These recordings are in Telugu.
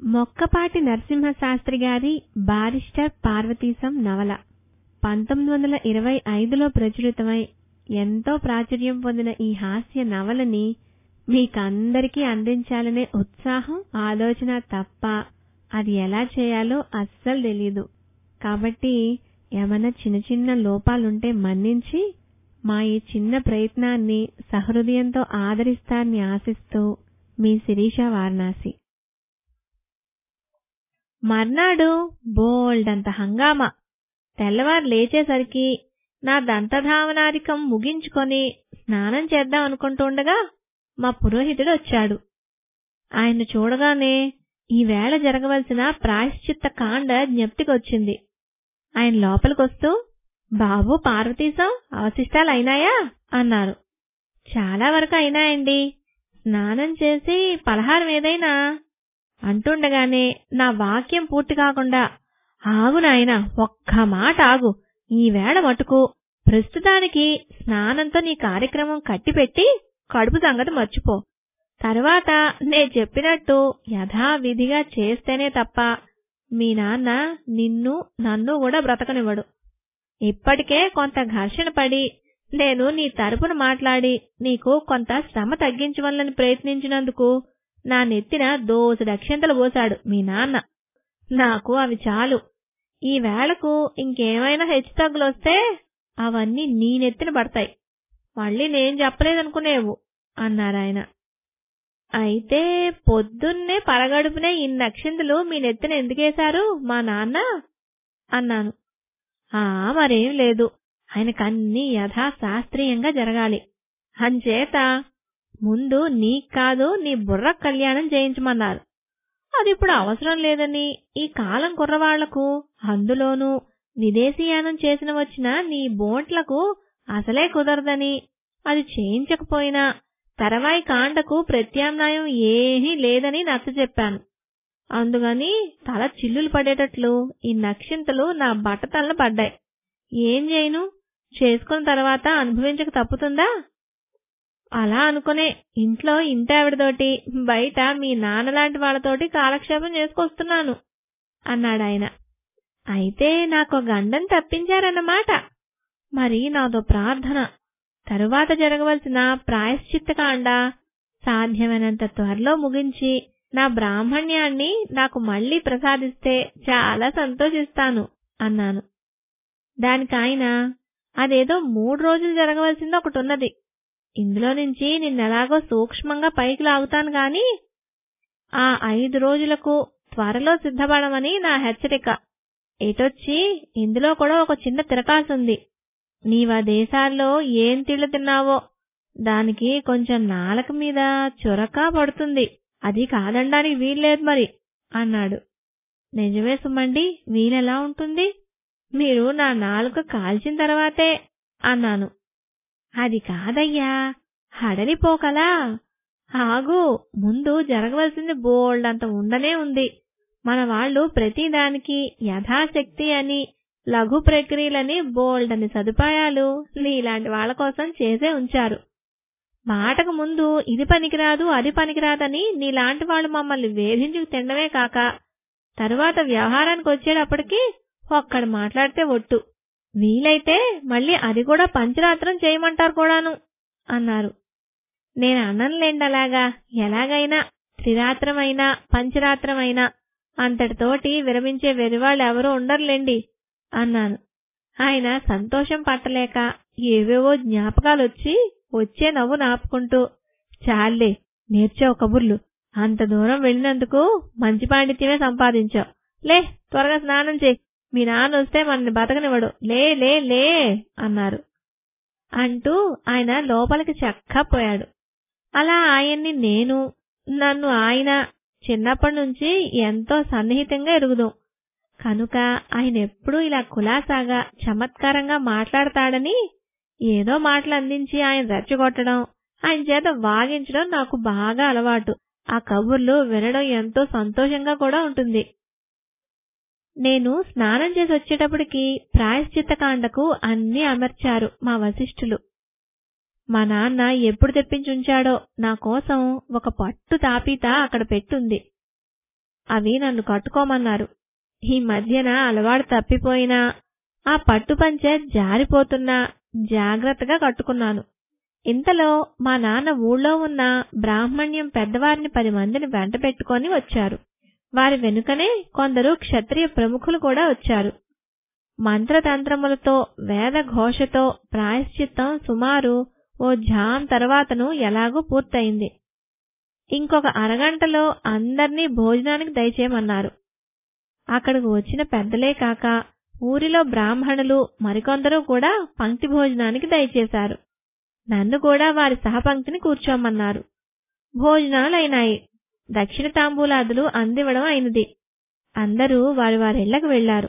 మొక్కపాటి నరసింహశాస్త్రి గారి బారిస్టర్ పార్వతీశం నవల పంతొమ్మిది వందల ఇరవై ఐదులో ప్రచురితమై ఎంతో ప్రాచుర్యం పొందిన ఈ హాస్య నవలని మీకందరికీ అందించాలనే ఉత్సాహం ఆలోచన తప్ప అది ఎలా చేయాలో అస్సలు తెలీదు కాబట్టి ఏమైనా చిన్న చిన్న లోపాలుంటే మన్నించి మా ఈ చిన్న ప్రయత్నాన్ని సహృదయంతో ఆదరిస్తారని ఆశిస్తూ మీ శిరీష వారణాసి మర్నాడు బోల్డంత హంగామా తెల్లవారు లేచేసరికి నా దంతధావనాధికం ముగించుకొని స్నానం చేద్దాం అనుకుంటుండగా మా పురోహితుడు వచ్చాడు ఆయన చూడగానే ఈవేళ జరగవలసిన ప్రాయశ్చిత్త కాండ జ్ఞప్తికొచ్చింది ఆయన లోపలికొస్తూ బాబు పార్వతీశం అవశిష్టాలు అయినాయా అన్నారు చాలా వరకు అయినాయండి స్నానం చేసి పలహారం ఏదైనా అంటుండగానే నా వాక్యం పూర్తి కాకుండా ఆగు నాయన ఒక్క మాట ఆగు ఈవేళ మటుకు ప్రస్తుతానికి స్నానంతో నీ కార్యక్రమం కట్టిపెట్టి కడుపు సంగతి మర్చిపో తర్వాత నే చెప్పినట్టు యథావిధిగా చేస్తేనే తప్ప మీ నాన్న నిన్ను నన్ను కూడా బ్రతకనివ్వడు ఇప్పటికే కొంత ఘర్షణ పడి నేను నీ తరపున మాట్లాడి నీకు కొంత శ్రమ తగ్గించవలని ప్రయత్నించినందుకు నా నెత్తిన దోసుడు అక్షంతలు పోశాడు మీ నాన్న నాకు అవి చాలు ఈ వేళకు ఇంకేమైనా హెచ్చుతగ్గులొస్తే అవన్నీ నీ నెత్తిన పడతాయి మళ్ళీ నేను చెప్పలేదనుకునేవు అన్నారాయన అయితే పొద్దున్నే పరగడుపునే ఇన్ని అక్షింతలు మీ నెత్తిన ఎందుకేశారు మా నాన్న అన్నాను ఆ మరేం లేదు ఆయనకన్నీ యథాశాస్త్రీయంగా జరగాలి అంచేత ముందు నీకు కాదు నీ బుర్ర కళ్యాణం చేయించమన్నారు అది ఇప్పుడు అవసరం లేదని ఈ కాలం కుర్రవాళ్లకు అందులోనూ విదేశీయానం చేసిన వచ్చిన నీ బోంట్లకు అసలే కుదరదని అది చేయించకపోయినా తరవాయి కాండకు ప్రత్యామ్నాయం ఏమీ లేదని నచ్చ చెప్పాను అందుకని తల చిల్లులు పడేటట్లు ఈ నక్షింతలు నా బట్టతలను పడ్డాయి ఏం చేయను చేసుకున్న తర్వాత అనుభవించక తప్పుతుందా అలా అనుకునే ఇంట్లో ఇంటావిడతోటి బయట మీ నాన్నలాంటి వాళ్ళతోటి కాలక్షేపం చేసుకొస్తున్నాను అన్నాడాయన అయితే నాకు గండం తప్పించారన్నమాట మరి నాదో ప్రార్థన తరువాత జరగవలసిన ప్రాయశ్చిత్తకాండ సాధ్యమైనంత త్వరలో ముగించి నా బ్రాహ్మణ్యాన్ని నాకు మళ్లీ ప్రసాదిస్తే చాలా సంతోషిస్తాను అన్నాను దానికాయన అదేదో మూడు రోజులు జరగవలసింది ఒకటి ఉన్నది ఇందులో నుంచి నిన్నెలాగో సూక్ష్మంగా పైకి లాగుతాను గాని ఆ ఐదు రోజులకు త్వరలో సిద్ధపడమని నా హెచ్చరిక ఎటొచ్చి ఇందులో కూడా ఒక చిన్న తిరకాసుంది నీవా దేశాల్లో ఏం తిళ్ళు తిన్నావో దానికి కొంచెం నాలక మీద చొరక పడుతుంది అది కాదనడానికి వీల్లేదు మరి అన్నాడు నిజమే సుమండి వీలెలా ఉంటుంది మీరు నా నాలుక కాల్చిన తర్వాతే అన్నాను అది కాదయ్యా హడలిపోకలా ఆగు ముందు జరగవలసింది బోల్డ్ అంత ఉండనే ఉంది మన వాళ్ళు ప్రతిదానికి యథాశక్తి అని లఘు ప్రక్రియలని బోల్డ్ అని సదుపాయాలు నీలాంటి వాళ్ళ కోసం చేసే ఉంచారు మాటకు ముందు ఇది పనికిరాదు అది పనికిరాదని నీలాంటి వాళ్ళు మమ్మల్ని వేధించుకు తినడమే కాక తరువాత వ్యవహారానికి వచ్చేటప్పటికి ఒక్కడు మాట్లాడితే ఒట్టు వీలైతే మళ్ళీ అది కూడా పంచరాత్రం చేయమంటారు కూడాను అన్నారు నేను అన్నంలేండి అలాగా ఎలాగైనా త్రిరాత్రమైనా పంచరాత్రమైనా అంతటితోటి విరమించే వెరివాళ్ళు ఎవరూ ఉండరులేండి అన్నాను ఆయన సంతోషం పట్టలేక ఏవేవో జ్ఞాపకాలొచ్చి వచ్చే నవ్వు నాపుకుంటూ చాలే నేర్చావు కబుర్లు అంత దూరం వెళ్ళినందుకు మంచి పాండిత్యమే సంపాదించావు లే త్వరగా స్నానం చేయి మీ నాన్న వస్తే మనని బతకనివ్వడు లే లే లే అన్నారు అంటూ ఆయన లోపలికి చక్కపోయాడు అలా ఆయన్ని నేను నన్ను ఆయన చిన్నప్పటి నుంచి ఎంతో సన్నిహితంగా ఎరుగుదాం కనుక ఆయన ఎప్పుడూ ఇలా కులాసాగా చమత్కారంగా మాట్లాడతాడని ఏదో మాటలు అందించి ఆయన రెచ్చగొట్టడం ఆయన చేత వాగించడం నాకు బాగా అలవాటు ఆ కబుర్లు వినడం ఎంతో సంతోషంగా కూడా ఉంటుంది నేను స్నానం చేసి వచ్చేటప్పటికి ప్రాయశ్చిత్తకాండకు అన్నీ అమర్చారు మా వశిష్ఠులు మా నాన్న ఎప్పుడు తెప్పించుంచాడో నా కోసం ఒక పట్టు తాపీత అక్కడ పెట్టుంది అవి నన్ను కట్టుకోమన్నారు ఈ మధ్యన అలవాటు తప్పిపోయినా ఆ పట్టుపంచె జారిపోతున్నా జాగ్రత్తగా కట్టుకున్నాను ఇంతలో మా నాన్న ఊళ్ళో ఉన్న బ్రాహ్మణ్యం పెద్దవారిని పది మందిని వెంట పెట్టుకొని వచ్చారు వారి వెనుకనే కొందరు క్షత్రియ ప్రముఖులు కూడా వచ్చారు మంత్రతంత్రములతో వేద ఘోషతో ప్రాయశ్చిత్తం సుమారు ఓ జాం తర్వాతను ఎలాగూ పూర్తయింది ఇంకొక అరగంటలో అందర్నీ భోజనానికి దయచేయమన్నారు అక్కడికి వచ్చిన పెద్దలే కాక ఊరిలో బ్రాహ్మణులు మరికొందరు కూడా పంక్తి భోజనానికి దయచేశారు నన్ను కూడా వారి సహపంక్తిని కూర్చోమన్నారు భోజనాలైనాయి దక్షిణ తాంబూలాదులు అందివ్వడం అయినది అందరూ వారి వారిళ్లకు వెళ్లారు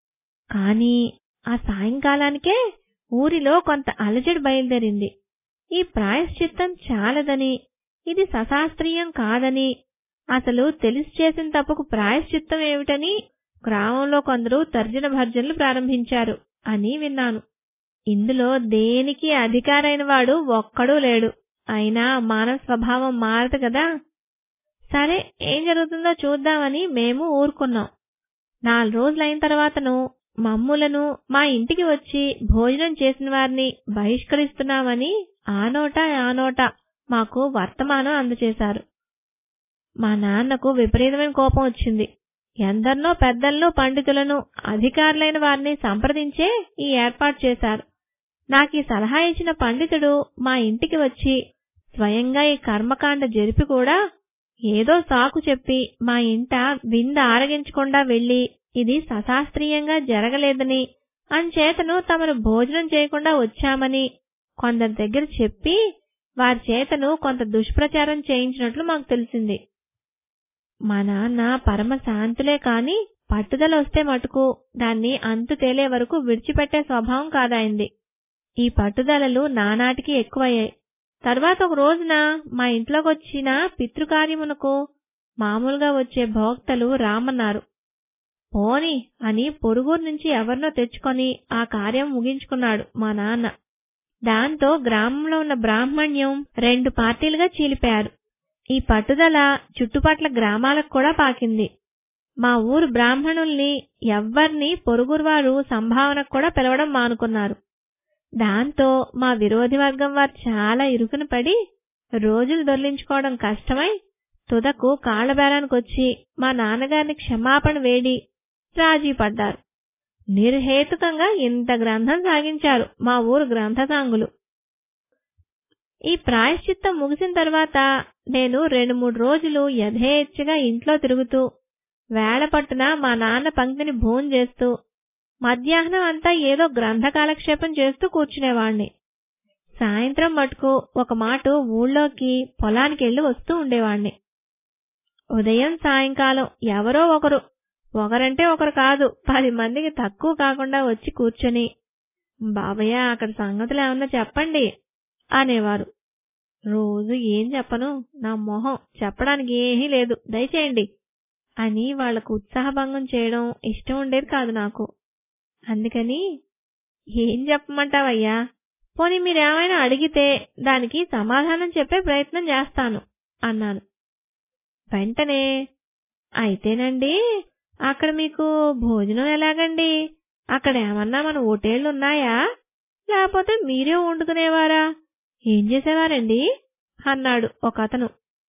కాని ఆ సాయంకాలానికే ఊరిలో కొంత అలజడి బయలుదేరింది ఈ ప్రాయశ్చిత్తం చాలదని ఇది సశాస్త్రీయం కాదని అసలు తెలిసి చేసిన తప్పుకు ప్రాయశ్చిత్తం ఏమిటని గ్రామంలో కొందరు తర్జన భర్జనలు ప్రారంభించారు అని విన్నాను ఇందులో దేనికి అధికారైన వాడు ఒక్కడూ లేడు అయినా మానవ స్వభావం మారదు కదా సరే ఏం జరుగుతుందో చూద్దామని మేము ఊరుకున్నాం నాలుగు రోజులైన తర్వాతను మమ్ములను మా ఇంటికి వచ్చి భోజనం చేసిన వారిని బహిష్కరిస్తున్నామని ఆ నోట ఆ నోట మాకు వర్తమానం అందచేశారు మా నాన్నకు విపరీతమైన కోపం వచ్చింది ఎందరినో పెద్దలను పండితులను అధికారులైన వారిని సంప్రదించే ఈ ఏర్పాటు చేశారు నాకు ఈ సలహా ఇచ్చిన పండితుడు మా ఇంటికి వచ్చి స్వయంగా ఈ కర్మకాండ జరిపి కూడా ఏదో సాకు చెప్పి మా ఇంట వింద ఆరగించకుండా వెళ్లి ఇది సశాస్త్రీయంగా జరగలేదని అంచేతను తమను భోజనం చేయకుండా వచ్చామని కొందరి దగ్గర చెప్పి వారి చేతను కొంత దుష్ప్రచారం చేయించినట్లు మాకు తెలిసింది మా నాన్న పరమ శాంతులే కాని పట్టుదల వస్తే మటుకు దాన్ని అంతు తేలే వరకు విడిచిపెట్టే స్వభావం కాదాయింది ఈ పట్టుదలలు నానాటికి ఎక్కువయ్యాయి తర్వాత ఒక రోజున మా ఇంట్లోకి వచ్చిన పితృకార్యమునకు మామూలుగా వచ్చే భోక్తలు రామన్నారు పోని అని పొరుగురు నుంచి ఎవరినో తెచ్చుకొని ఆ కార్యం ముగించుకున్నాడు మా నాన్న దాంతో గ్రామంలో ఉన్న బ్రాహ్మణ్యం రెండు పార్టీలుగా చీలిపోయారు ఈ పట్టుదల చుట్టుపట్ల గ్రామాలకు కూడా పాకింది మా ఊరు బ్రాహ్మణుల్ని ఎవ్వర్ని పొరుగురు వారు సంభావనకు కూడా పిలవడం మానుకున్నారు దాంతో మా విరోధి వర్గం వారు చాలా ఇరుకున పడి రోజులు దొర్లించుకోవడం కష్టమై తుదకు కాళ్లబేరానికొచ్చి మా నాన్నగారిని క్షమాపణ వేడి రాజీ పడ్డారు నిర్హేతుకంగా ఇంత గ్రంథం సాగించారు మా ఊరు గ్రంథసాంగులు ఈ ప్రాయశ్చిత్తం ముగిసిన తర్వాత నేను రెండు మూడు రోజులు యథేచ్ఛగా ఇంట్లో తిరుగుతూ వేళ పట్టున మా నాన్న పంక్తిని భోన్ చేస్తూ మధ్యాహ్నం అంతా ఏదో గ్రంథ కాలక్షేపం చేస్తూ కూర్చునేవాణ్ణి సాయంత్రం మటుకు ఒక మాట ఊళ్ళోకి పొలానికి వెళ్లి వస్తూ ఉండేవాణ్ణి ఉదయం సాయంకాలం ఎవరో ఒకరు ఒకరంటే ఒకరు కాదు పది మందికి తక్కువ కాకుండా వచ్చి కూర్చొని బాబయ్య అక్కడ సంగతులు ఏమన్నా చెప్పండి అనేవారు రోజు ఏం చెప్పను నా మొహం చెప్పడానికి ఏమీ లేదు దయచేయండి అని వాళ్లకు ఉత్సాహభంగం చేయడం ఇష్టం ఉండేది కాదు నాకు అందుకని ఏం చెప్పమంటావయ్యా పోనీ మీరేమైనా అడిగితే దానికి సమాధానం చెప్పే ప్రయత్నం చేస్తాను అన్నాను వెంటనే అయితేనండి అక్కడ మీకు భోజనం ఎలాగండి అక్కడ ఏమన్నా మన హోటళ్లు ఉన్నాయా లేకపోతే మీరే వండుకునేవారా ఏం చేసేవారండి అన్నాడు ఒక అతను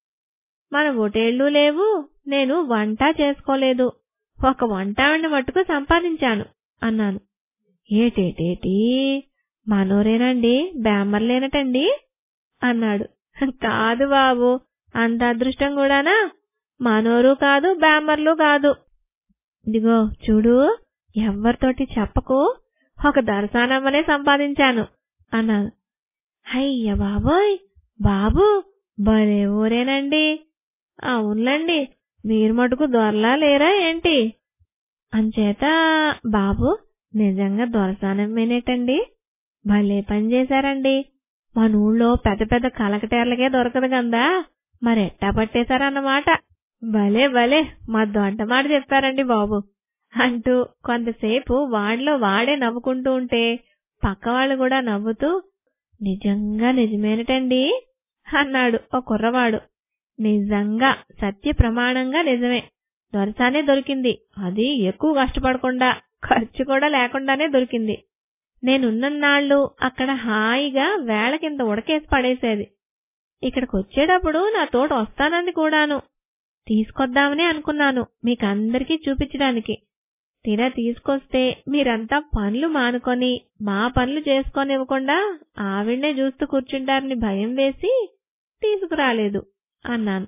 మన హోటళ్లు లేవు నేను వంట చేసుకోలేదు ఒక వంట ఆవిడ మట్టుకు సంపాదించాను అన్నాను ఏటేటేటి మనోరేనండి బేమర్లేనటండి అన్నాడు కాదు బాబు అంత అదృష్టం కూడానా మనోరు కాదు బేమర్లు కాదు ఇదిగో చూడు ఎవ్వరితోటి చెప్పకు ఒక దర్శనమ్మనే సంపాదించాను అన్నాను అయ్య బాబోయ్ బాబు భలే ఊరేనండి అవునులండి మీరు మటుకు దొరలా లేరా ఏంటి అంచేత బాబు నిజంగా దొరసానమ్మేనేటండి భలే పని చేశారండి మన ఊళ్ళో పెద్ద పెద్ద కలకటేర్లకే దొరకదు గందా మరెట్టా పట్టేశారన్నమాట భలే భలే మా దొంట మాట చెప్పారండి బాబు అంటూ కొంతసేపు వాడిలో వాడే నవ్వుకుంటూ ఉంటే పక్క వాళ్ళు కూడా నవ్వుతూ నిజంగా నిజమేనటండి అన్నాడు ఓ కుర్రవాడు నిజంగా సత్య ప్రమాణంగా నిజమే దొరసానే దొరికింది అది ఎక్కువ కష్టపడకుండా ఖర్చు కూడా లేకుండానే దొరికింది నేనున్నన్నాళ్ళు అక్కడ హాయిగా వేళ కింద ఉడకేసి పడేసేది ఇక్కడికి వచ్చేటప్పుడు నా తోట వస్తానంది కూడాను తీసుకొద్దామని అనుకున్నాను మీకందరికీ చూపించడానికి తీరా తీసుకొస్తే మీరంతా పనులు మానుకొని మా పనులు చేసుకోనివ్వకుండా ఆవిడ్నే చూస్తూ కూర్చుంటారని భయం వేసి తీసుకురాలేదు అన్నాను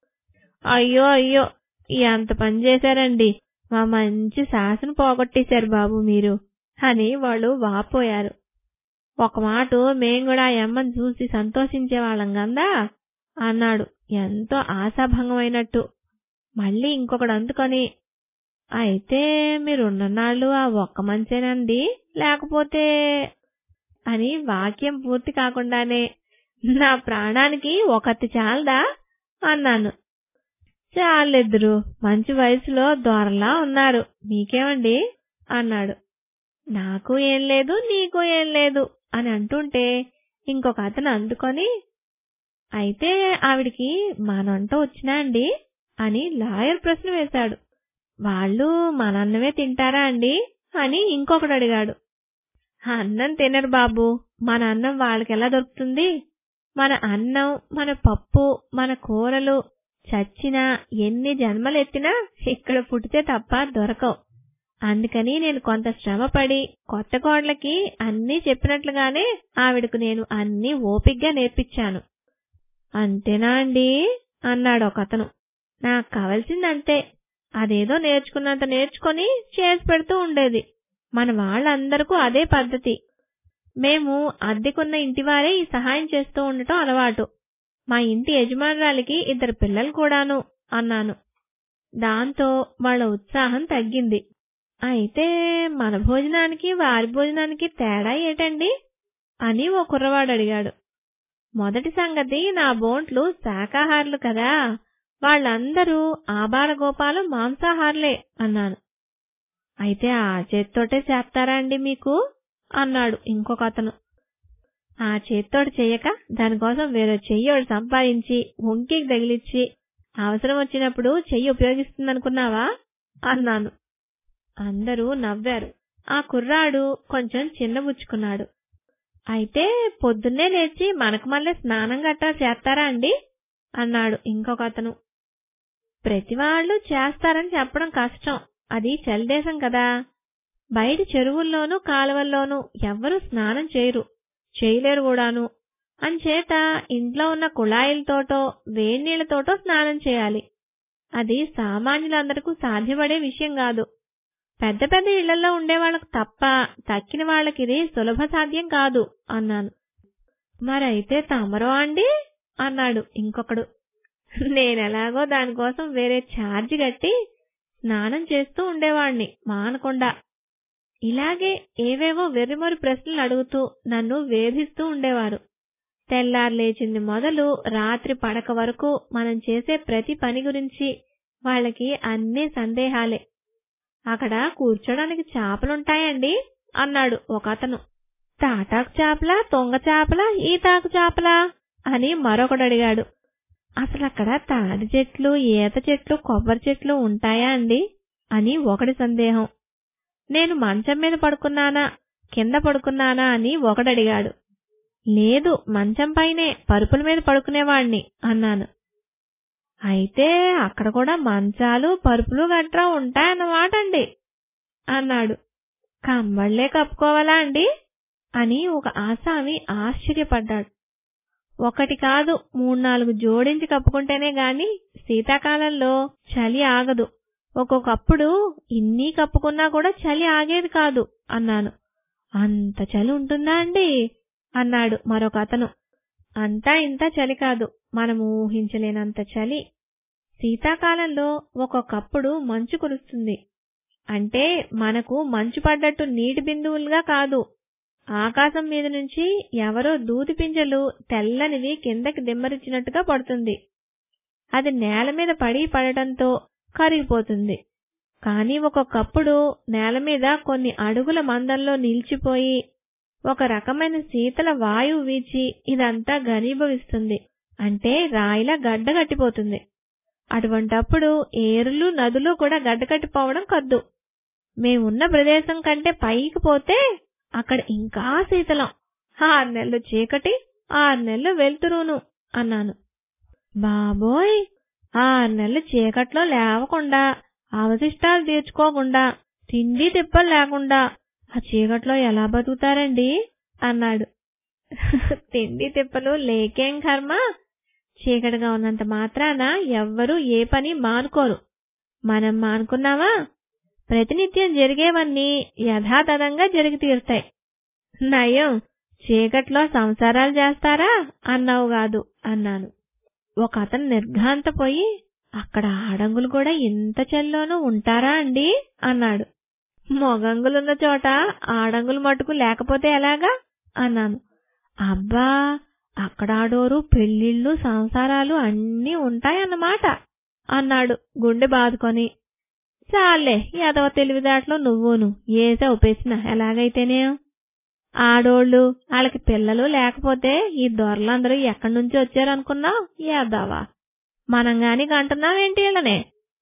అయ్యో అయ్యో ఎంత పని చేశారండి మా మంచి శాసన పోగొట్టేశారు బాబు మీరు అని వాళ్ళు వాపోయారు ఒక మాట మేం కూడా ఆ అమ్మని చూసి సంతోషించేవాళ్ళం గందా అన్నాడు ఎంతో ఆశాభంగమైనట్టు మళ్ళీ ఇంకొకడు అందుకొని అయితే మీరున్ననాళ్ళు ఆ ఒక్క మంచేనండి లేకపోతే అని వాక్యం పూర్తి కాకుండానే నా ప్రాణానికి ఒకత్తి చాలదా అన్నాను చాలిద్దరు మంచి వయసులో దొరలా ఉన్నారు మీకేమండి అన్నాడు నాకు ఏం లేదు నీకు ఏం లేదు అని అంటుంటే ఇంకొక అతను అందుకొని అయితే ఆవిడికి మనంట వచ్చినా అండి అని లాయర్ ప్రశ్న వేశాడు వాళ్ళు మనన్నమే తింటారా అండి అని ఇంకొకడు అడిగాడు అన్నం తినరు బాబు మన అన్నం వాళ్ళకి ఎలా దొరుకుతుంది మన అన్నం మన పప్పు మన కూరలు చచ్చినా ఎన్ని జన్మలెత్తినా ఇక్కడ పుట్టితే తప్ప దొరకవు అందుకని నేను కొంత శ్రమపడి కొత్త కోడలకి అన్నీ చెప్పినట్లుగానే ఆవిడకు నేను అన్నీ ఓపిగ్గా నేర్పించాను అంతేనా అండి అన్నాడు ఒక అతను నాకు కావలసిందంతే అదేదో నేర్చుకున్నంత నేర్చుకొని చేసి పెడుతూ ఉండేది మన వాళ్ళందరికీ అదే పద్ధతి మేము అద్దెకున్న ఇంటివారే ఈ సహాయం చేస్తూ ఉండటం అలవాటు మా ఇంటి యజమానురాలికి ఇద్దరు పిల్లలు కూడాను అన్నాను దాంతో వాళ్ళ ఉత్సాహం తగ్గింది అయితే మన భోజనానికి వారి భోజనానికి తేడా ఏటండి అని ఓ కుర్రవాడు అడిగాడు మొదటి సంగతి నా బోంట్లు శాకాహారులు కదా వాళ్ళందరూ ఆబాల గోపాలు మాంసాహారులే అన్నాను అయితే ఆ చేత్తోటే చేస్తారా అండి మీకు అన్నాడు ఇంకొక అతను ఆ చేత్తోటి చెయ్యక దానికోసం వేరే చెయ్యోడు సంపాదించి వంకికి తగిలిచ్చి అవసరం వచ్చినప్పుడు చెయ్యి ఉపయోగిస్తుందనుకున్నావా అన్నాను అందరూ నవ్వారు ఆ కుర్రాడు కొంచెం చిన్నబుచ్చుకున్నాడు అయితే పొద్దున్నే లేచి మనకు మళ్ళీ స్నానం గట్టా చేస్తారా అండి అన్నాడు ఇంకొక అతను ప్రతివాళ్లు చేస్తారని చెప్పడం కష్టం అది చలిదేశం కదా బయట చెరువుల్లోనూ కాలువల్లోనూ ఎవ్వరూ స్నానం చేయరు చేయలేరు కూడాను అంచేత ఇంట్లో ఉన్న కుళాయిలతోటో వేడినీళ్లతోటో స్నానం చేయాలి అది సామాన్యులందరికీ సాధ్యపడే విషయం కాదు పెద్ద పెద్ద ఇళ్లలో ఉండే వాళ్ళకు తప్ప తక్కిన వాళ్ళకి ఇది సులభ సాధ్యం కాదు అన్నాను మరైతే తమరో అండి అన్నాడు ఇంకొకడు నేనెలాగో దానికోసం వేరే ఛార్జి కట్టి స్నానం చేస్తూ ఉండేవాణ్ణి మానకుండా ఇలాగే ఏవేవో వెర్రిమొరి ప్రశ్నలు అడుగుతూ నన్ను వేధిస్తూ ఉండేవారు తెల్లారు లేచింది మొదలు రాత్రి పడక వరకు మనం చేసే ప్రతి పని గురించి వాళ్ళకి అన్ని సందేహాలే అక్కడ కూర్చోడానికి చేపలుంటాయండి అన్నాడు ఒక అతను తాటాకు చేపలా తొంగ చేపలా ఈతాకు చేపలా అని మరొకడు అడిగాడు అసలు అక్కడ తాడి చెట్లు ఈత చెట్లు కొబ్బరి చెట్లు ఉంటాయా అండి అని ఒకడి సందేహం నేను మంచం మీద పడుకున్నానా కింద పడుకున్నానా అని ఒకడడిగాడు లేదు మంచం పైనే పరుపుల మీద పడుకునేవాణ్ణి అన్నాను అయితే అక్కడ కూడా మంచాలు పరుపులు గట్రా ఉంటాయన్నమాట అండి అన్నాడు కమ్మళ్లే కప్పుకోవాలా అండి అని ఒక ఆసామి ఆశ్చర్యపడ్డాడు ఒకటి కాదు మూడు నాలుగు జోడించి కప్పుకుంటేనే గాని శీతాకాలంలో చలి ఆగదు ఒక్కొక్కప్పుడు ఇన్ని కప్పుకున్నా కూడా చలి ఆగేది కాదు అన్నాను అంత చలి ఉంటుందా అండి అన్నాడు మరొక అతను అంతా ఇంత చలి కాదు మనం ఊహించలేనంత చలి శీతాకాలంలో ఒక్కొక్కప్పుడు మంచు కురుస్తుంది అంటే మనకు మంచు పడ్డట్టు నీటి బిందువులుగా కాదు ఆకాశం మీద నుంచి ఎవరో దూది పింజలు తెల్లనివి కిందకి దిమ్మరించినట్టుగా పడుతుంది అది నేల మీద పడి పడటంతో కరిగిపోతుంది కానీ ఒక్కొక్కప్పుడు నేల మీద కొన్ని అడుగుల మందంలో నిలిచిపోయి ఒక రకమైన శీతల వాయువు వీచి ఇదంతా ఘనీభవిస్తుంది అంటే రాయిలా గడ్డ కట్టిపోతుంది అటువంటప్పుడు ఏరులు నదులు కూడా గడ్డకట్టిపోవడం కద్దు మేమున్న ప్రదేశం కంటే పైకి పోతే అక్కడ ఇంకా శీతలం ఆరు నెలలు చీకటి ఆరు నెలలు వెళ్తురును అన్నాను బాబోయ్ ఆరు నెలలు చీకట్లో లేవకుండా అవశిష్టాలు తీర్చుకోకుండా తిండి తిప్పలు లేకుండా ఆ చీకట్లో ఎలా బతుకుతారండి అన్నాడు తిండి తిప్పలు లేకేం కర్మ చీకటిగా ఉన్నంత మాత్రాన ఎవ్వరూ ఏ పని మానుకోరు మనం మానుకున్నావా ప్రతినిత్యం జరిగేవన్నీ యథాతథంగా జరిగి తీరుతాయి నయం చీకట్లో సంసారాలు చేస్తారా అన్నావు కాదు అన్నాను ఒక అతను నిర్ఘాంతపోయి అక్కడ ఆడంగులు కూడా ఇంత చెల్లోనూ ఉంటారా అండి అన్నాడు మొగంగులున్న చోట ఆడంగులు మటుకు లేకపోతే ఎలాగా అన్నాను అబ్బా అక్కడ ఆడోరు పెళ్లిళ్ళు సంసారాలు అన్నీ ఉంటాయన్నమాట అన్నాడు గుండె బాదుకొని చాలే యాదవ తెలివిదాట్లో నువ్వును ఏసే ఒప్పేసిన ఎలాగైతేనే ఆడోళ్ళు వాళ్ళకి పిల్లలు లేకపోతే ఈ దొరలందరూ ఎక్కడి నుంచి వచ్చారనుకున్నావు యాదవా మనం గాని కంటున్నావేంటి వీళ్ళనే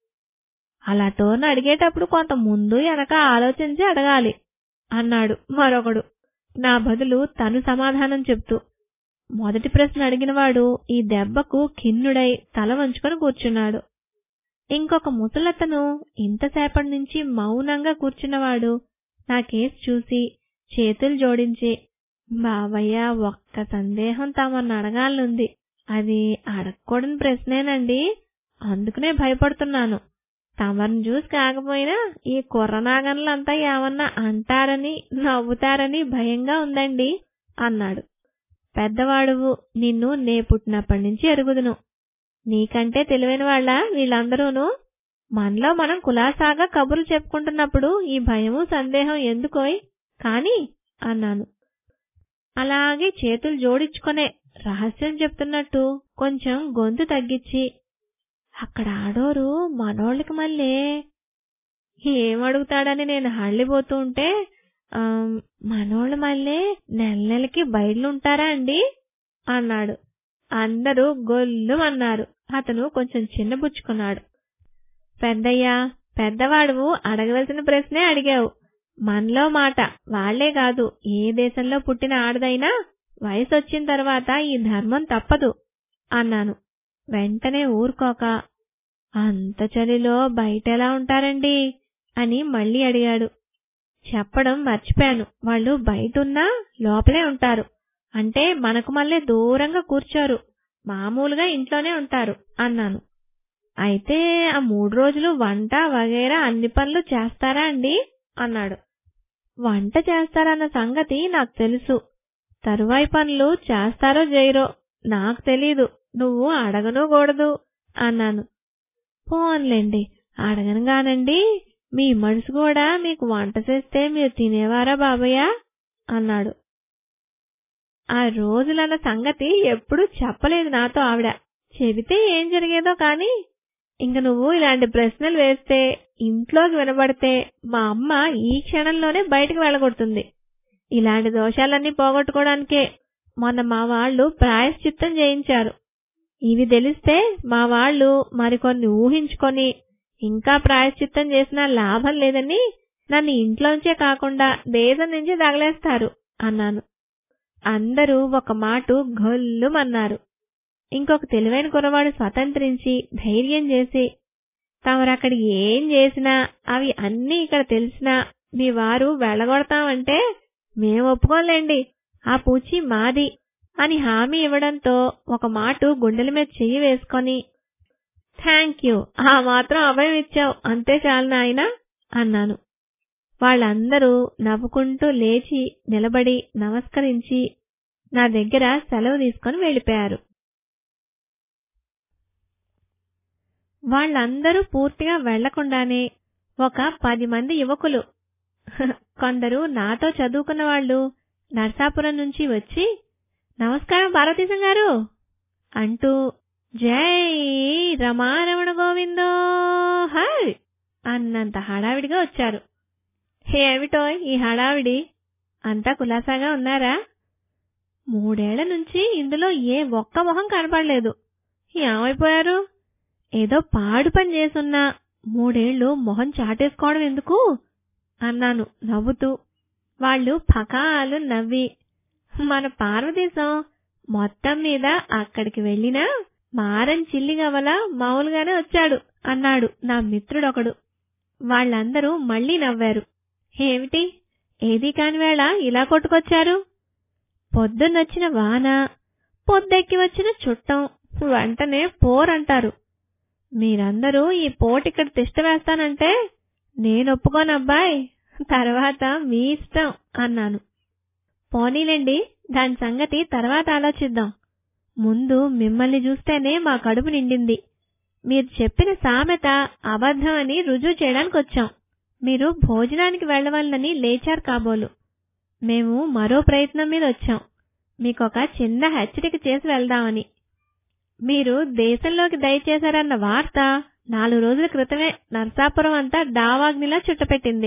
అలా టోర్ను అడిగేటప్పుడు కొంత ముందు వెనక ఆలోచించి అడగాలి అన్నాడు మరొకడు నా బదులు తను సమాధానం చెప్తూ మొదటి ప్రశ్న అడిగినవాడు ఈ దెబ్బకు ఖిన్నుడై తల వంచుకొని కూర్చున్నాడు ఇంకొక ముసలతను ఇంతసేపటి నుంచి మౌనంగా కూర్చున్నవాడు నా కేసు చూసి చేతులు జోడించి బావయ్య ఒక్క సందేహం తమను అడగాలనుంది అది అడగకూడని ప్రశ్నేనండి అందుకనే భయపడుతున్నాను తమరిని చూసి కాకపోయినా ఈ కుర్రనాగన్లంతా ఏమన్నా అంటారని నవ్వుతారని భయంగా ఉందండి అన్నాడు పెద్దవాడువు నిన్ను నే పుట్టినప్పటి నుంచి ఎరుగుదును నీకంటే తెలివైన వాళ్ళ వీళ్ళందరూను మనలో మనం కులాసాగా కబుర్లు చెప్పుకుంటున్నప్పుడు ఈ భయము సందేహం ఎందుకోయ్ కాని అన్నాను అలాగే చేతులు జోడించుకునే రహస్యం చెప్తున్నట్టు కొంచెం గొంతు తగ్గించి అక్కడ ఆడోరు మనోళ్ళకి మళ్ళీ ఏమడుగుతాడని నేను హళ్ళిపోతూ ఉంటే మనోళ్ళు మళ్ళీ నెల నెలకి బయలుంటారా అండి అన్నాడు అందరూ గొల్లు అన్నారు అతను కొంచెం చిన్నబుచ్చుకున్నాడు పెద్దయ్యా పెద్దవాడువు అడగవలసిన ప్రశ్నే అడిగావు మనలో మాట వాళ్లే కాదు ఏ దేశంలో పుట్టిన ఆడదైనా వయసు వచ్చిన తర్వాత ఈ ధర్మం తప్పదు అన్నాను వెంటనే ఊరుకోక అంత చలిలో బయట ఎలా ఉంటారండి అని మళ్ళీ అడిగాడు చెప్పడం మర్చిపోయాను వాళ్ళు బయటున్నా లోపలే ఉంటారు అంటే మనకు మళ్ళీ దూరంగా కూర్చోరు మామూలుగా ఇంట్లోనే ఉంటారు అన్నాను అయితే ఆ మూడు రోజులు వంట వగైరా అన్ని పనులు చేస్తారా అండి అన్నాడు వంట చేస్తారన్న సంగతి నాకు తెలుసు తరువాయి పనులు చేస్తారో చేయరో నాకు తెలీదు నువ్వు అడగను కూడదు అన్నాను పోన్లేండి అడగను గానండి మీ మనసు కూడా మీకు వంట చేస్తే మీరు తినేవారా బాబయ్య అన్నాడు ఆ రోజులన్న సంగతి ఎప్పుడూ చెప్పలేదు నాతో ఆవిడ చెబితే ఏం జరిగేదో కాని ఇంక నువ్వు ఇలాంటి ప్రశ్నలు వేస్తే ఇంట్లోకి వినబడితే మా అమ్మ ఈ క్షణంలోనే బయటకు వెళ్ళగొడుతుంది ఇలాంటి దోషాలన్నీ పోగొట్టుకోవడానికే మొన్న మా వాళ్ళు ప్రాయశ్చిత్తం చేయించారు ఇవి తెలిస్తే మా వాళ్ళు మరికొన్ని ఊహించుకొని ఇంకా ప్రాయశ్చిత్తం చేసినా లాభం లేదని నన్ను ఇంట్లోంచే కాకుండా దేశం నుంచి తగలేస్తారు అన్నాను అందరూ ఒక మాటు గొల్లుమన్నారు ఇంకొక తెలివైన కురవాడు స్వతంత్రించి ధైర్యం చేసి తమరక్కడి ఏం చేసినా అవి అన్నీ ఇక్కడ తెలిసినా మీ వారు వెళ్ళగొడతామంటే మేం ఒప్పుకోలేండి ఆ పూచి మాది అని హామీ ఇవ్వడంతో ఒక మాటు గుండెల మీద చెయ్యి వేసుకొని థ్యాంక్ యూ ఆ మాత్రం అభయం ఇచ్చావు అంతే చాలు నాయనా అన్నాను వాళ్ళందరూ నవ్వుకుంటూ లేచి నిలబడి నమస్కరించి నా దగ్గర సెలవు తీసుకొని వెళ్ళిపోయారు వాళ్ళందరూ పూర్తిగా వెళ్లకుండానే ఒక పది మంది యువకులు కొందరు నాతో చదువుకున్న వాళ్ళు నర్సాపురం నుంచి వచ్చి నమస్కారం పార్వతీశం గారు అంటూ జై రమారమణ గోవిందో హై అన్నంత హడావిడిగా వచ్చారు ఏమిటో ఈ హడావిడి అంతా కులాసాగా ఉన్నారా మూడేళ్ల నుంచి ఇందులో ఏ ఒక్క మొహం కనపడలేదు ఏమైపోయారు ఏదో పాడు పని చేసున్నా మూడేళ్లు మొహం చాటేసుకోవడం ఎందుకు అన్నాను నవ్వుతూ వాళ్ళు పకాలు నవ్వి మన పార్వదేశం మొత్తం మీద అక్కడికి వెళ్ళినా మారం చిల్లి గవల మామూలుగానే వచ్చాడు అన్నాడు నా మిత్రుడొకడు వాళ్ళందరూ మళ్ళీ నవ్వారు ఏమిటి ఏది కాని వేళ ఇలా కొట్టుకొచ్చారు పొద్దున్నొచ్చిన వాన పొద్దెక్కి వచ్చిన చుట్టం వెంటనే పోరంటారు మీరందరూ ఈ పోటిక్కడ తిష్ట వేస్తానంటే నేను ఒప్పుకోనబ్బాయ్ తర్వాత మీ ఇష్టం అన్నాను పోనీలేండి దాని సంగతి తర్వాత ఆలోచిద్దాం ముందు మిమ్మల్ని చూస్తేనే మా కడుపు నిండింది మీరు చెప్పిన సామెత అబద్ధం అని రుజువు చేయడానికి వచ్చాం మీరు భోజనానికి వెళ్ళవాలని లేచారు కాబోలు మేము మరో ప్రయత్నం మీద వచ్చాం మీకొక చిన్న హెచ్చరిక చేసి వెళ్దామని మీరు దేశంలోకి దయచేశారన్న వార్త నాలుగు రోజుల క్రితమే నర్సాపురం అంతా దావాగ్నిలా చుట్టపెట్టింది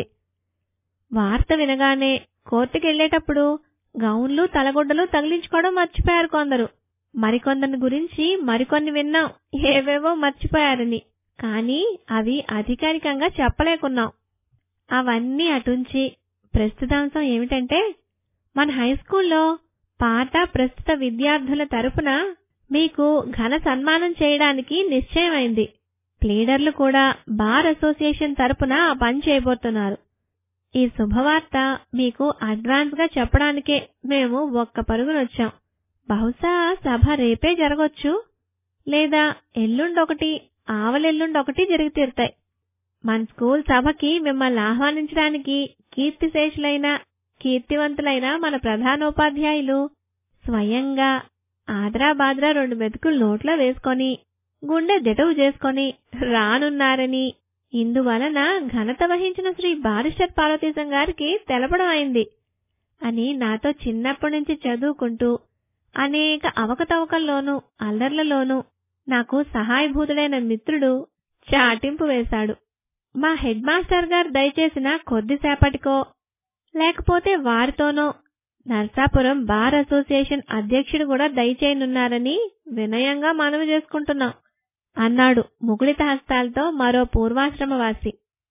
వార్త వినగానే కోర్టుకెళ్లేటప్పుడు గౌన్లు తలగుడ్డలు తగిలించుకోవడం మర్చిపోయారు కొందరు మరికొందరి గురించి మరికొన్ని విన్నాం ఏవేవో మర్చిపోయారని కానీ అవి అధికారికంగా చెప్పలేకున్నాం అవన్నీ అటుంచి ప్రస్తుతాంశం ఏమిటంటే మన హై స్కూల్లో పాత ప్రస్తుత విద్యార్థుల తరపున మీకు ఘన సన్మానం చేయడానికి నిశ్చయమైంది ప్లీడర్లు కూడా బార్ అసోసియేషన్ తరపున ఆ పని చేయబోతున్నారు ఈ శుభవార్త మీకు అడ్వాన్స్ గా చెప్పడానికే మేము ఒక్క పరుగునొచ్చాం బహుశా సభ రేపే జరగొచ్చు లేదా ఎల్లుండొకటి ఆవలెల్లుండొకటి జరిగి తీరుతాయి మన స్కూల్ సభకి మిమ్మల్ని ఆహ్వానించడానికి కీర్తిశేషులైన కీర్తివంతులైన మన ప్రధానోపాధ్యాయులు స్వయంగా ఆద్రా బాద్రా రెండు మెతుకులు నోట్లో వేసుకొని గుండె దిటవు చేసుకొని రానున్నారని ఇందువలన ఘనత వహించిన శ్రీ బారిస్టర్ పార్వతీశం గారికి తెలపడం అయింది అని నాతో చిన్నప్పటి నుంచి చదువుకుంటూ అనేక అవకతవకల్లోనూ అల్లర్లలోనూ నాకు సహాయభూతుడైన మిత్రుడు చాటింపు వేశాడు మా హెడ్ మాస్టర్ గారు దయచేసిన కొద్దిసేపటికో లేకపోతే వారితోనో నర్సాపురం బార్ అసోసియేషన్ అధ్యక్షుడు కూడా దయచేయనున్నారని వినయంగా మనవి చేసుకుంటున్నాం అన్నాడు ముకుళిత హస్తాలతో మరో పూర్వాశ్రమవాసి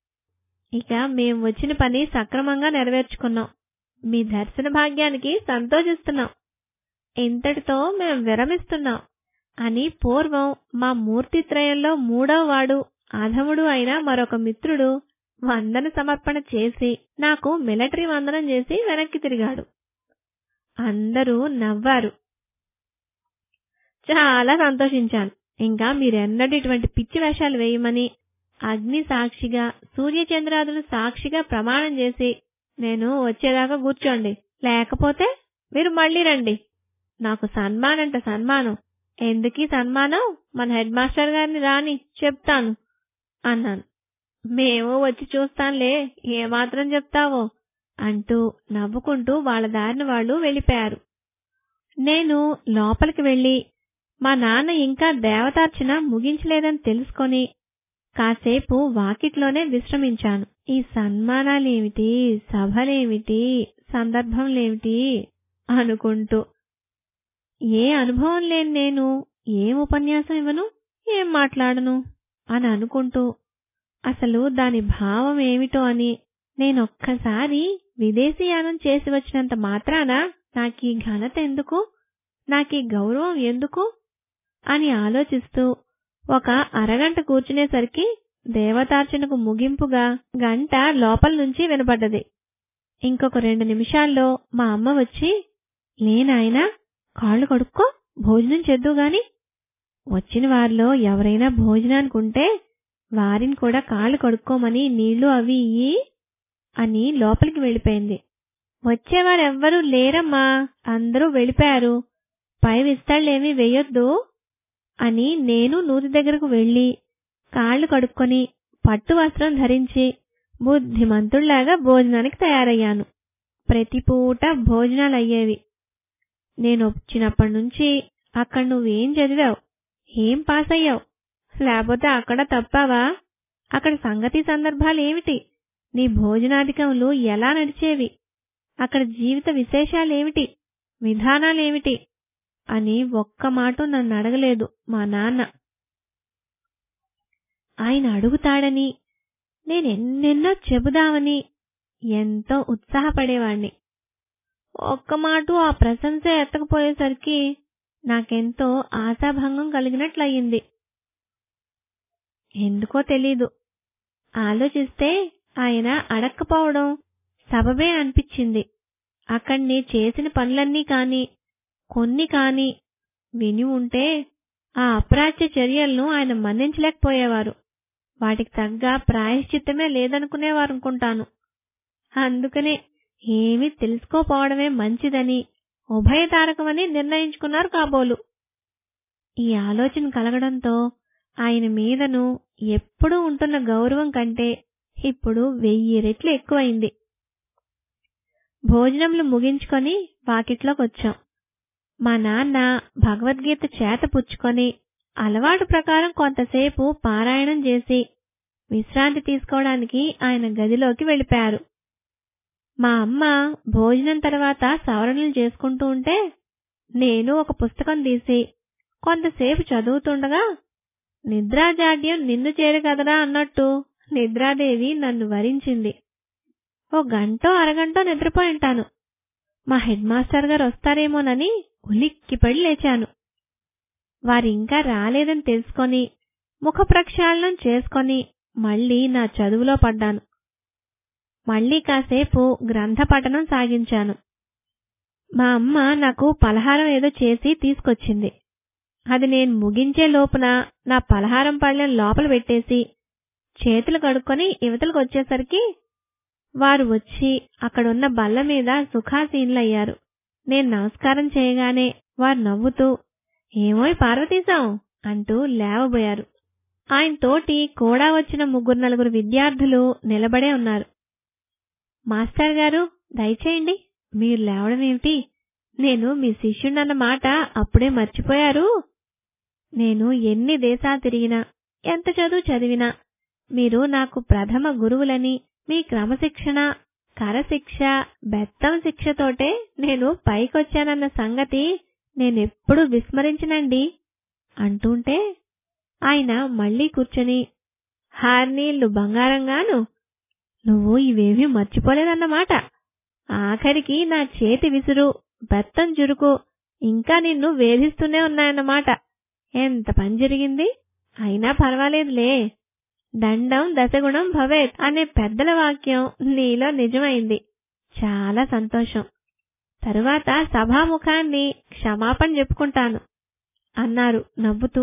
ఇక మేం వచ్చిన పని సక్రమంగా నెరవేర్చుకున్నాం మీ దర్శన భాగ్యానికి సంతోషిస్తున్నాం ఇంతటితో మేం విరమిస్తున్నాం అని పూర్వం మా మూర్తిత్రయంలో మూడవ వాడు అధముడు అయిన మరొక మిత్రుడు వందన సమర్పణ చేసి నాకు మిలిటరీ వందనం చేసి వెనక్కి తిరిగాడు అందరూ నవ్వారు చాలా సంతోషించాను ఇంకా మీరెన్నడూ ఇటువంటి పిచ్చి వేషాలు వేయమని అగ్ని సాక్షిగా సూర్యచంద్రాదులు సాక్షిగా ప్రమాణం చేసి నేను వచ్చేదాకా కూర్చోండి లేకపోతే మీరు మళ్ళీ రండి నాకు సన్మానంట సన్మానం ఎందుకీ సన్మానం మన హెడ్ మాస్టర్ గారిని రాని చెప్తాను అన్నాను మేము వచ్చి చూస్తాంలే ఏమాత్రం చెప్తావో అంటూ నవ్వుకుంటూ వాళ్ళ దారిన వాళ్ళు వెళ్ళిపోయారు నేను లోపలికి వెళ్లి మా నాన్న ఇంకా దేవతార్చన ముగించలేదని తెలుసుకొని కాసేపు వాకిట్లోనే విశ్రమించాను ఈ సన్మానాలేమిటి సభలేమిటి సందర్భంలేమిటి అనుకుంటూ ఏ అనుభవం లేని నేను ఏం ఉపన్యాసం ఇవ్వను ఏం మాట్లాడను అని అనుకుంటూ అసలు దాని భావం ఏమిటో అని నేనొక్కసారి విదేశీయానం చేసి వచ్చినంత మాత్రాన నాకీ ఘనత ఎందుకు నాకీ గౌరవం ఎందుకు అని ఆలోచిస్తూ ఒక అరగంట కూర్చునేసరికి దేవతార్చనకు ముగింపుగా గంట లోపల నుంచి వినపడ్డది ఇంకొక రెండు నిమిషాల్లో మా అమ్మ వచ్చి లేనాయనా కాళ్ళు కడుక్కో భోజనం చేద్దు గాని వచ్చిన వారిలో ఎవరైనా భోజనానికి ఉంటే వారిని కూడా కాళ్ళు కడుక్కోమని నీళ్లు అవి ఇయ్యి అని లోపలికి వెళ్ళిపోయింది వచ్చేవారెవ్వరూ లేరమ్మా అందరూ వెళ్ళిపోయారు పై విస్తాళ్ళేమీ వేయొద్దు అని నేను నూతి దగ్గరకు వెళ్లి కాళ్ళు కడుక్కొని పట్టు వస్త్రం ధరించి బుద్ధిమంతుళ్లాగా భోజనానికి తయారయ్యాను ప్రతి పూట భోజనాలు అయ్యేవి నేను వచ్చినప్పటి నుంచి అక్కడ నువ్వేం చదివావు ఏం పాస్ అయ్యావు లేకపోతే అక్కడ తప్పావా అక్కడ సంగతి సందర్భాలు ఏమిటి నీ భోజనాధికములు ఎలా నడిచేవి అక్కడ జీవిత విశేషాలేమిటి విధానాలేమిటి అని ఒక్క మాట నన్ను అడగలేదు మా నాన్న ఆయన అడుగుతాడని నేనెన్నెన్నో చెబుదామని ఎంతో ఉత్సాహపడేవాణ్ణి ఒక్క మాటు ఆ ప్రశంస ఎత్తకపోయేసరికి నాకెంతో ఆశాభంగం కలిగినట్లయింది ఎందుకో తెలీదు ఆలోచిస్తే ఆయన అడక్కపోవడం సబబే అనిపించింది అక్కడ్ని చేసిన పనులన్నీ కాని కొన్ని కాని విని ఉంటే ఆ అప్రాచ్య చర్యలను ఆయన మన్నించలేకపోయేవారు వాటికి తగ్గ ప్రాయశ్చిత్తమే లేదనుకునేవారనుకుంటాను అందుకనే ఏమీ తెలుసుకోపోవడమే మంచిదని ఉభయతారకమని నిర్ణయించుకున్నారు కాబోలు ఈ ఆలోచన కలగడంతో ఆయన మీదను ఎప్పుడూ ఉంటున్న గౌరవం కంటే ఇప్పుడు వెయ్యి రెట్లు ఎక్కువైంది భోజనములు ముగించుకొని వాకిట్లోకి వచ్చాం మా నాన్న భగవద్గీత చేత పుచ్చుకొని అలవాటు ప్రకారం కొంతసేపు పారాయణం చేసి విశ్రాంతి తీసుకోవడానికి ఆయన గదిలోకి వెళ్ళిపోయారు మా అమ్మ భోజనం తర్వాత సవరణలు చేసుకుంటూ ఉంటే నేను ఒక పుస్తకం తీసి కొంతసేపు చదువుతుండగా నిద్రాజాడ్యం నిన్ను చేరగదరా అన్నట్టు నిద్రాదేవి నన్ను వరించింది ఓ గంటో అరగంటో నిద్రపోయి ఉంటాను మా హెడ్ మాస్టర్ గారు వస్తారేమోనని ఉలిక్కిపడి లేచాను వారింకా రాలేదని తెలుసుకొని ముఖ ప్రక్షాళనం చేసుకొని మళ్ళీ నా చదువులో పడ్డాను మళ్ళీ కాసేపు గ్రంథ పఠనం సాగించాను మా అమ్మ నాకు పలహారం ఏదో చేసి తీసుకొచ్చింది అది నేను ముగించే లోపున నా పలహారం పళ్ళెం లోపల పెట్టేసి చేతులు కడుక్కొని యువతలకు వచ్చేసరికి వారు వచ్చి అక్కడున్న బల్ల మీద సుఖాసీనులయ్యారు నేను నమస్కారం చేయగానే వారు నవ్వుతూ ఏమోయ్ పార్వతీశం అంటూ లేవబోయారు ఆయన తోటి కూడా వచ్చిన ముగ్గురు నలుగురు విద్యార్థులు నిలబడే ఉన్నారు మాస్టర్ గారు దయచేయండి మీరు లేవడం ఏమిటి నేను మీ శిష్యుడన్న మాట అప్పుడే మర్చిపోయారు నేను ఎన్ని దేశాలు తిరిగినా ఎంత చదువు చదివినా మీరు నాకు ప్రథమ గురువులని మీ క్రమశిక్షణ కరశిక్ష బెత్తం శిక్షతోటే నేను పైకొచ్చానన్న సంగతి నేనెప్పుడు విస్మరించనండి అంటుంటే ఆయన మళ్ళీ కూర్చొని హార్నీళ్లు బంగారంగాను నువ్వు ఇవేమీ మర్చిపోలేదన్నమాట ఆఖరికి నా చేతి విసురు బెత్తం జురుకు ఇంకా నిన్ను వేధిస్తూనే ఉన్నాయన్నమాట ఎంత పని జరిగింది అయినా పర్వాలేదులే దండం దశగుణం భవేత్ అనే పెద్దల వాక్యం నీలో నిజమైంది చాలా సంతోషం తరువాత సభాముఖాన్ని క్షమాపణ చెప్పుకుంటాను అన్నారు నవ్వుతూ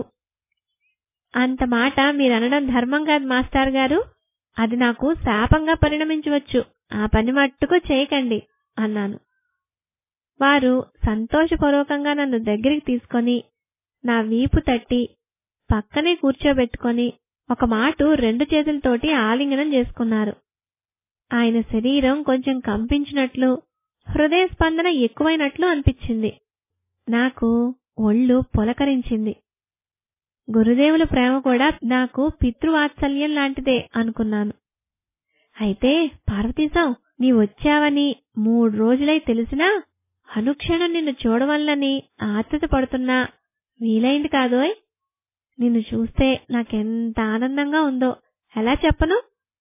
అంత మాట మీరనడం ధర్మం కాదు మాస్టర్ గారు అది నాకు శాపంగా పరిణమించవచ్చు ఆ పని మట్టుకు చేయకండి అన్నాను వారు సంతోషపూర్వకంగా నన్ను దగ్గరికి తీసుకొని నా వీపు తట్టి పక్కనే కూర్చోబెట్టుకొని ఒక మాటు రెండు చేతులతోటి ఆలింగనం చేసుకున్నారు ఆయన శరీరం కొంచెం కంపించినట్లు హృదయ స్పందన ఎక్కువైనట్లు అనిపించింది నాకు ఒళ్ళు పొలకరించింది గురుదేవుల ప్రేమ కూడా నాకు పితృవాత్సల్యం లాంటిదే అనుకున్నాను అయితే పార్వతీశం నీ వచ్చావని మూడు రోజులై తెలిసినా అనుక్షణం నిన్ను చూడవల్లని ఆత్రత పడుతున్నా వీలైంది కాదోయ్ నిన్ను చూస్తే నాకెంత ఆనందంగా ఉందో ఎలా చెప్పను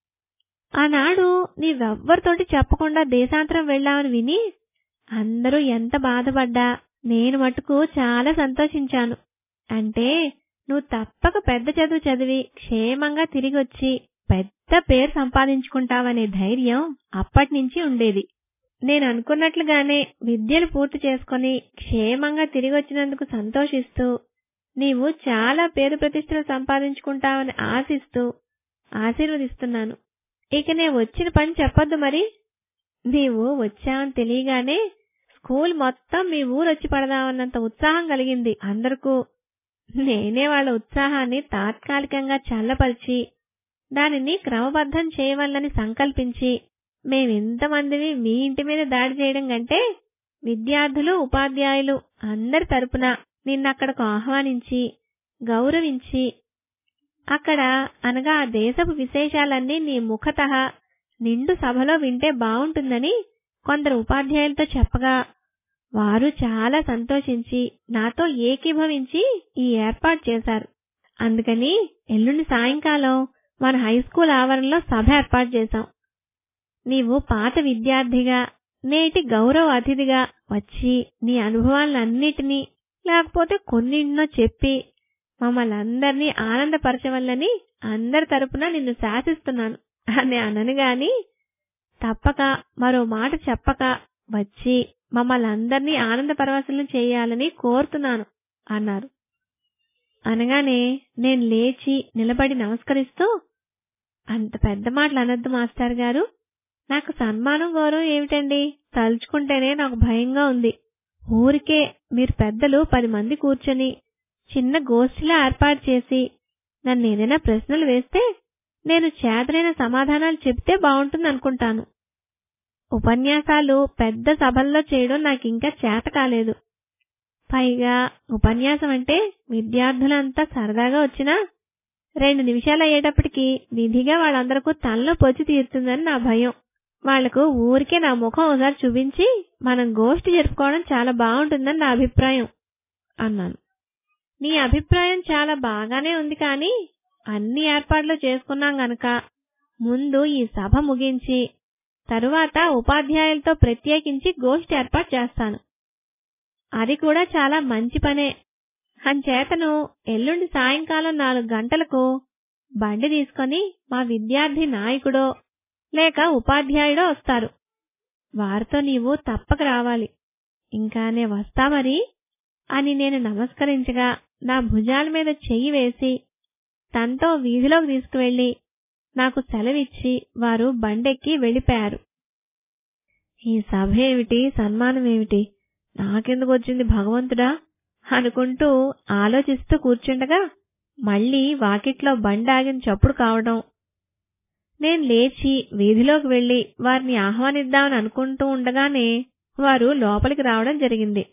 ఆనాడు నీవెవ్వరితోటి చెప్పకుండా దేశాంతరం వెళ్ళావని విని అందరూ ఎంత బాధపడ్డా నేను మటుకు చాలా సంతోషించాను అంటే నువ్వు తప్పక పెద్ద చదువు చదివి క్షేమంగా తిరిగొచ్చి పెద్ద పేరు సంపాదించుకుంటావనే ధైర్యం అప్పటినుంచి ఉండేది నేను అనుకున్నట్లుగానే విద్యను పూర్తి చేసుకుని క్షేమంగా తిరిగొచ్చినందుకు సంతోషిస్తూ నీవు చాలా పేరు ప్రతిష్టలు సంపాదించుకుంటావని ఆశిస్తూ ఆశీర్వదిస్తున్నాను ఇక నేను వచ్చిన పని చెప్పొద్దు మరి నీవు వచ్చావని తెలియగానే స్కూల్ మొత్తం మీ ఊరు వచ్చి పడదామన్నంత ఉత్సాహం కలిగింది అందరికూ నేనే వాళ్ళ ఉత్సాహాన్ని తాత్కాలికంగా చల్లపరిచి దానిని క్రమబద్ధం చేయవల్లని సంకల్పించి మేమెంతమందిని మీ ఇంటి మీద దాడి చేయడం కంటే విద్యార్థులు ఉపాధ్యాయులు అందరి తరపున నిన్నక్కడకు ఆహ్వానించి గౌరవించి అక్కడ అనగా ఆ దేశపు విశేషాలన్నీ నీ ముఖత నిండు సభలో వింటే బావుంటుందని కొందరు ఉపాధ్యాయులతో చెప్పగా వారు చాలా సంతోషించి నాతో ఏకీభవించి ఈ ఏర్పాటు చేశారు అందుకని ఎల్లుండి సాయంకాలం మన హై స్కూల్ ఆవరణలో సభ ఏర్పాటు చేశాం నీవు పాత విద్యార్థిగా నేటి గౌరవ అతిథిగా వచ్చి నీ అనుభవాలన్నిటినీ లేకపోతే కొన్నిన్నో చెప్పి మమ్మల్ని అందరినీ ఆనందపరచవల్లని అందరి తరపున నిన్ను శాసిస్తున్నాను అని అనను గాని తప్పక మరో మాట చెప్పక వచ్చి మమ్మల్ని అందరినీ ఆనందపరవశులను చేయాలని కోరుతున్నాను అన్నారు అనగానే నేను లేచి నిలబడి నమస్కరిస్తూ అంత పెద్ద మాటలు అనొద్దు మాస్టర్ గారు నాకు సన్మానం గౌరవం ఏమిటండి తలుచుకుంటేనే నాకు భయంగా ఉంది ఊరికే మీరు పెద్దలు పది మంది కూర్చొని చిన్న గోష్ఠిలా ఏర్పాటు చేసి నన్ను ఏదైనా ప్రశ్నలు వేస్తే నేను చేతనైన సమాధానాలు చెప్తే బాగుంటుంది అనుకుంటాను ఉపన్యాసాలు పెద్ద సభల్లో చేయడం నాకు ఇంకా చేత కాలేదు పైగా ఉపన్యాసం అంటే విద్యార్థులంతా సరదాగా వచ్చినా రెండు నిమిషాలు అయ్యేటప్పటికి విధిగా వాళ్ళందరకు తలలో పొచ్చి తీరుతుందని నా భయం వాళ్లకు ఊరికే నా ముఖం ఒకసారి చూపించి మనం గోష్ఠి జరుపుకోవడం చాలా బాగుంటుందని నా అభిప్రాయం అన్నాను నీ అభిప్రాయం చాలా బాగానే ఉంది కానీ అన్ని ఏర్పాట్లు చేసుకున్నాం గనక ముందు ఈ సభ ముగించి తరువాత ఉపాధ్యాయులతో ప్రత్యేకించి గోష్ఠి ఏర్పాటు చేస్తాను అది కూడా చాలా మంచి పనే అంచేతను ఎల్లుండి సాయంకాలం నాలుగు గంటలకు బండి తీసుకొని మా విద్యార్థి నాయకుడో లేక ఉపాధ్యాయుడో వస్తారు వారితో నీవు తప్పక రావాలి ఇంకానే వస్తా మరి అని నేను నమస్కరించగా నా భుజాల మీద చెయ్యి వేసి తనతో వీధిలోకి తీసుకువెళ్లి నాకు సెలవిచ్చి వారు బండెక్కి వెళ్ళిపోయారు ఈ సభ ఏమిటి సన్మానం ఏమిటి నాకెందుకు వచ్చింది భగవంతుడా అనుకుంటూ ఆలోచిస్తూ కూర్చుండగా మళ్ళీ వాకిట్లో బండి ఆగిన చప్పుడు కావడం నేను లేచి వీధిలోకి వెళ్లి వారిని ఆహ్వానిద్దామని అనుకుంటూ ఉండగానే వారు లోపలికి రావడం జరిగింది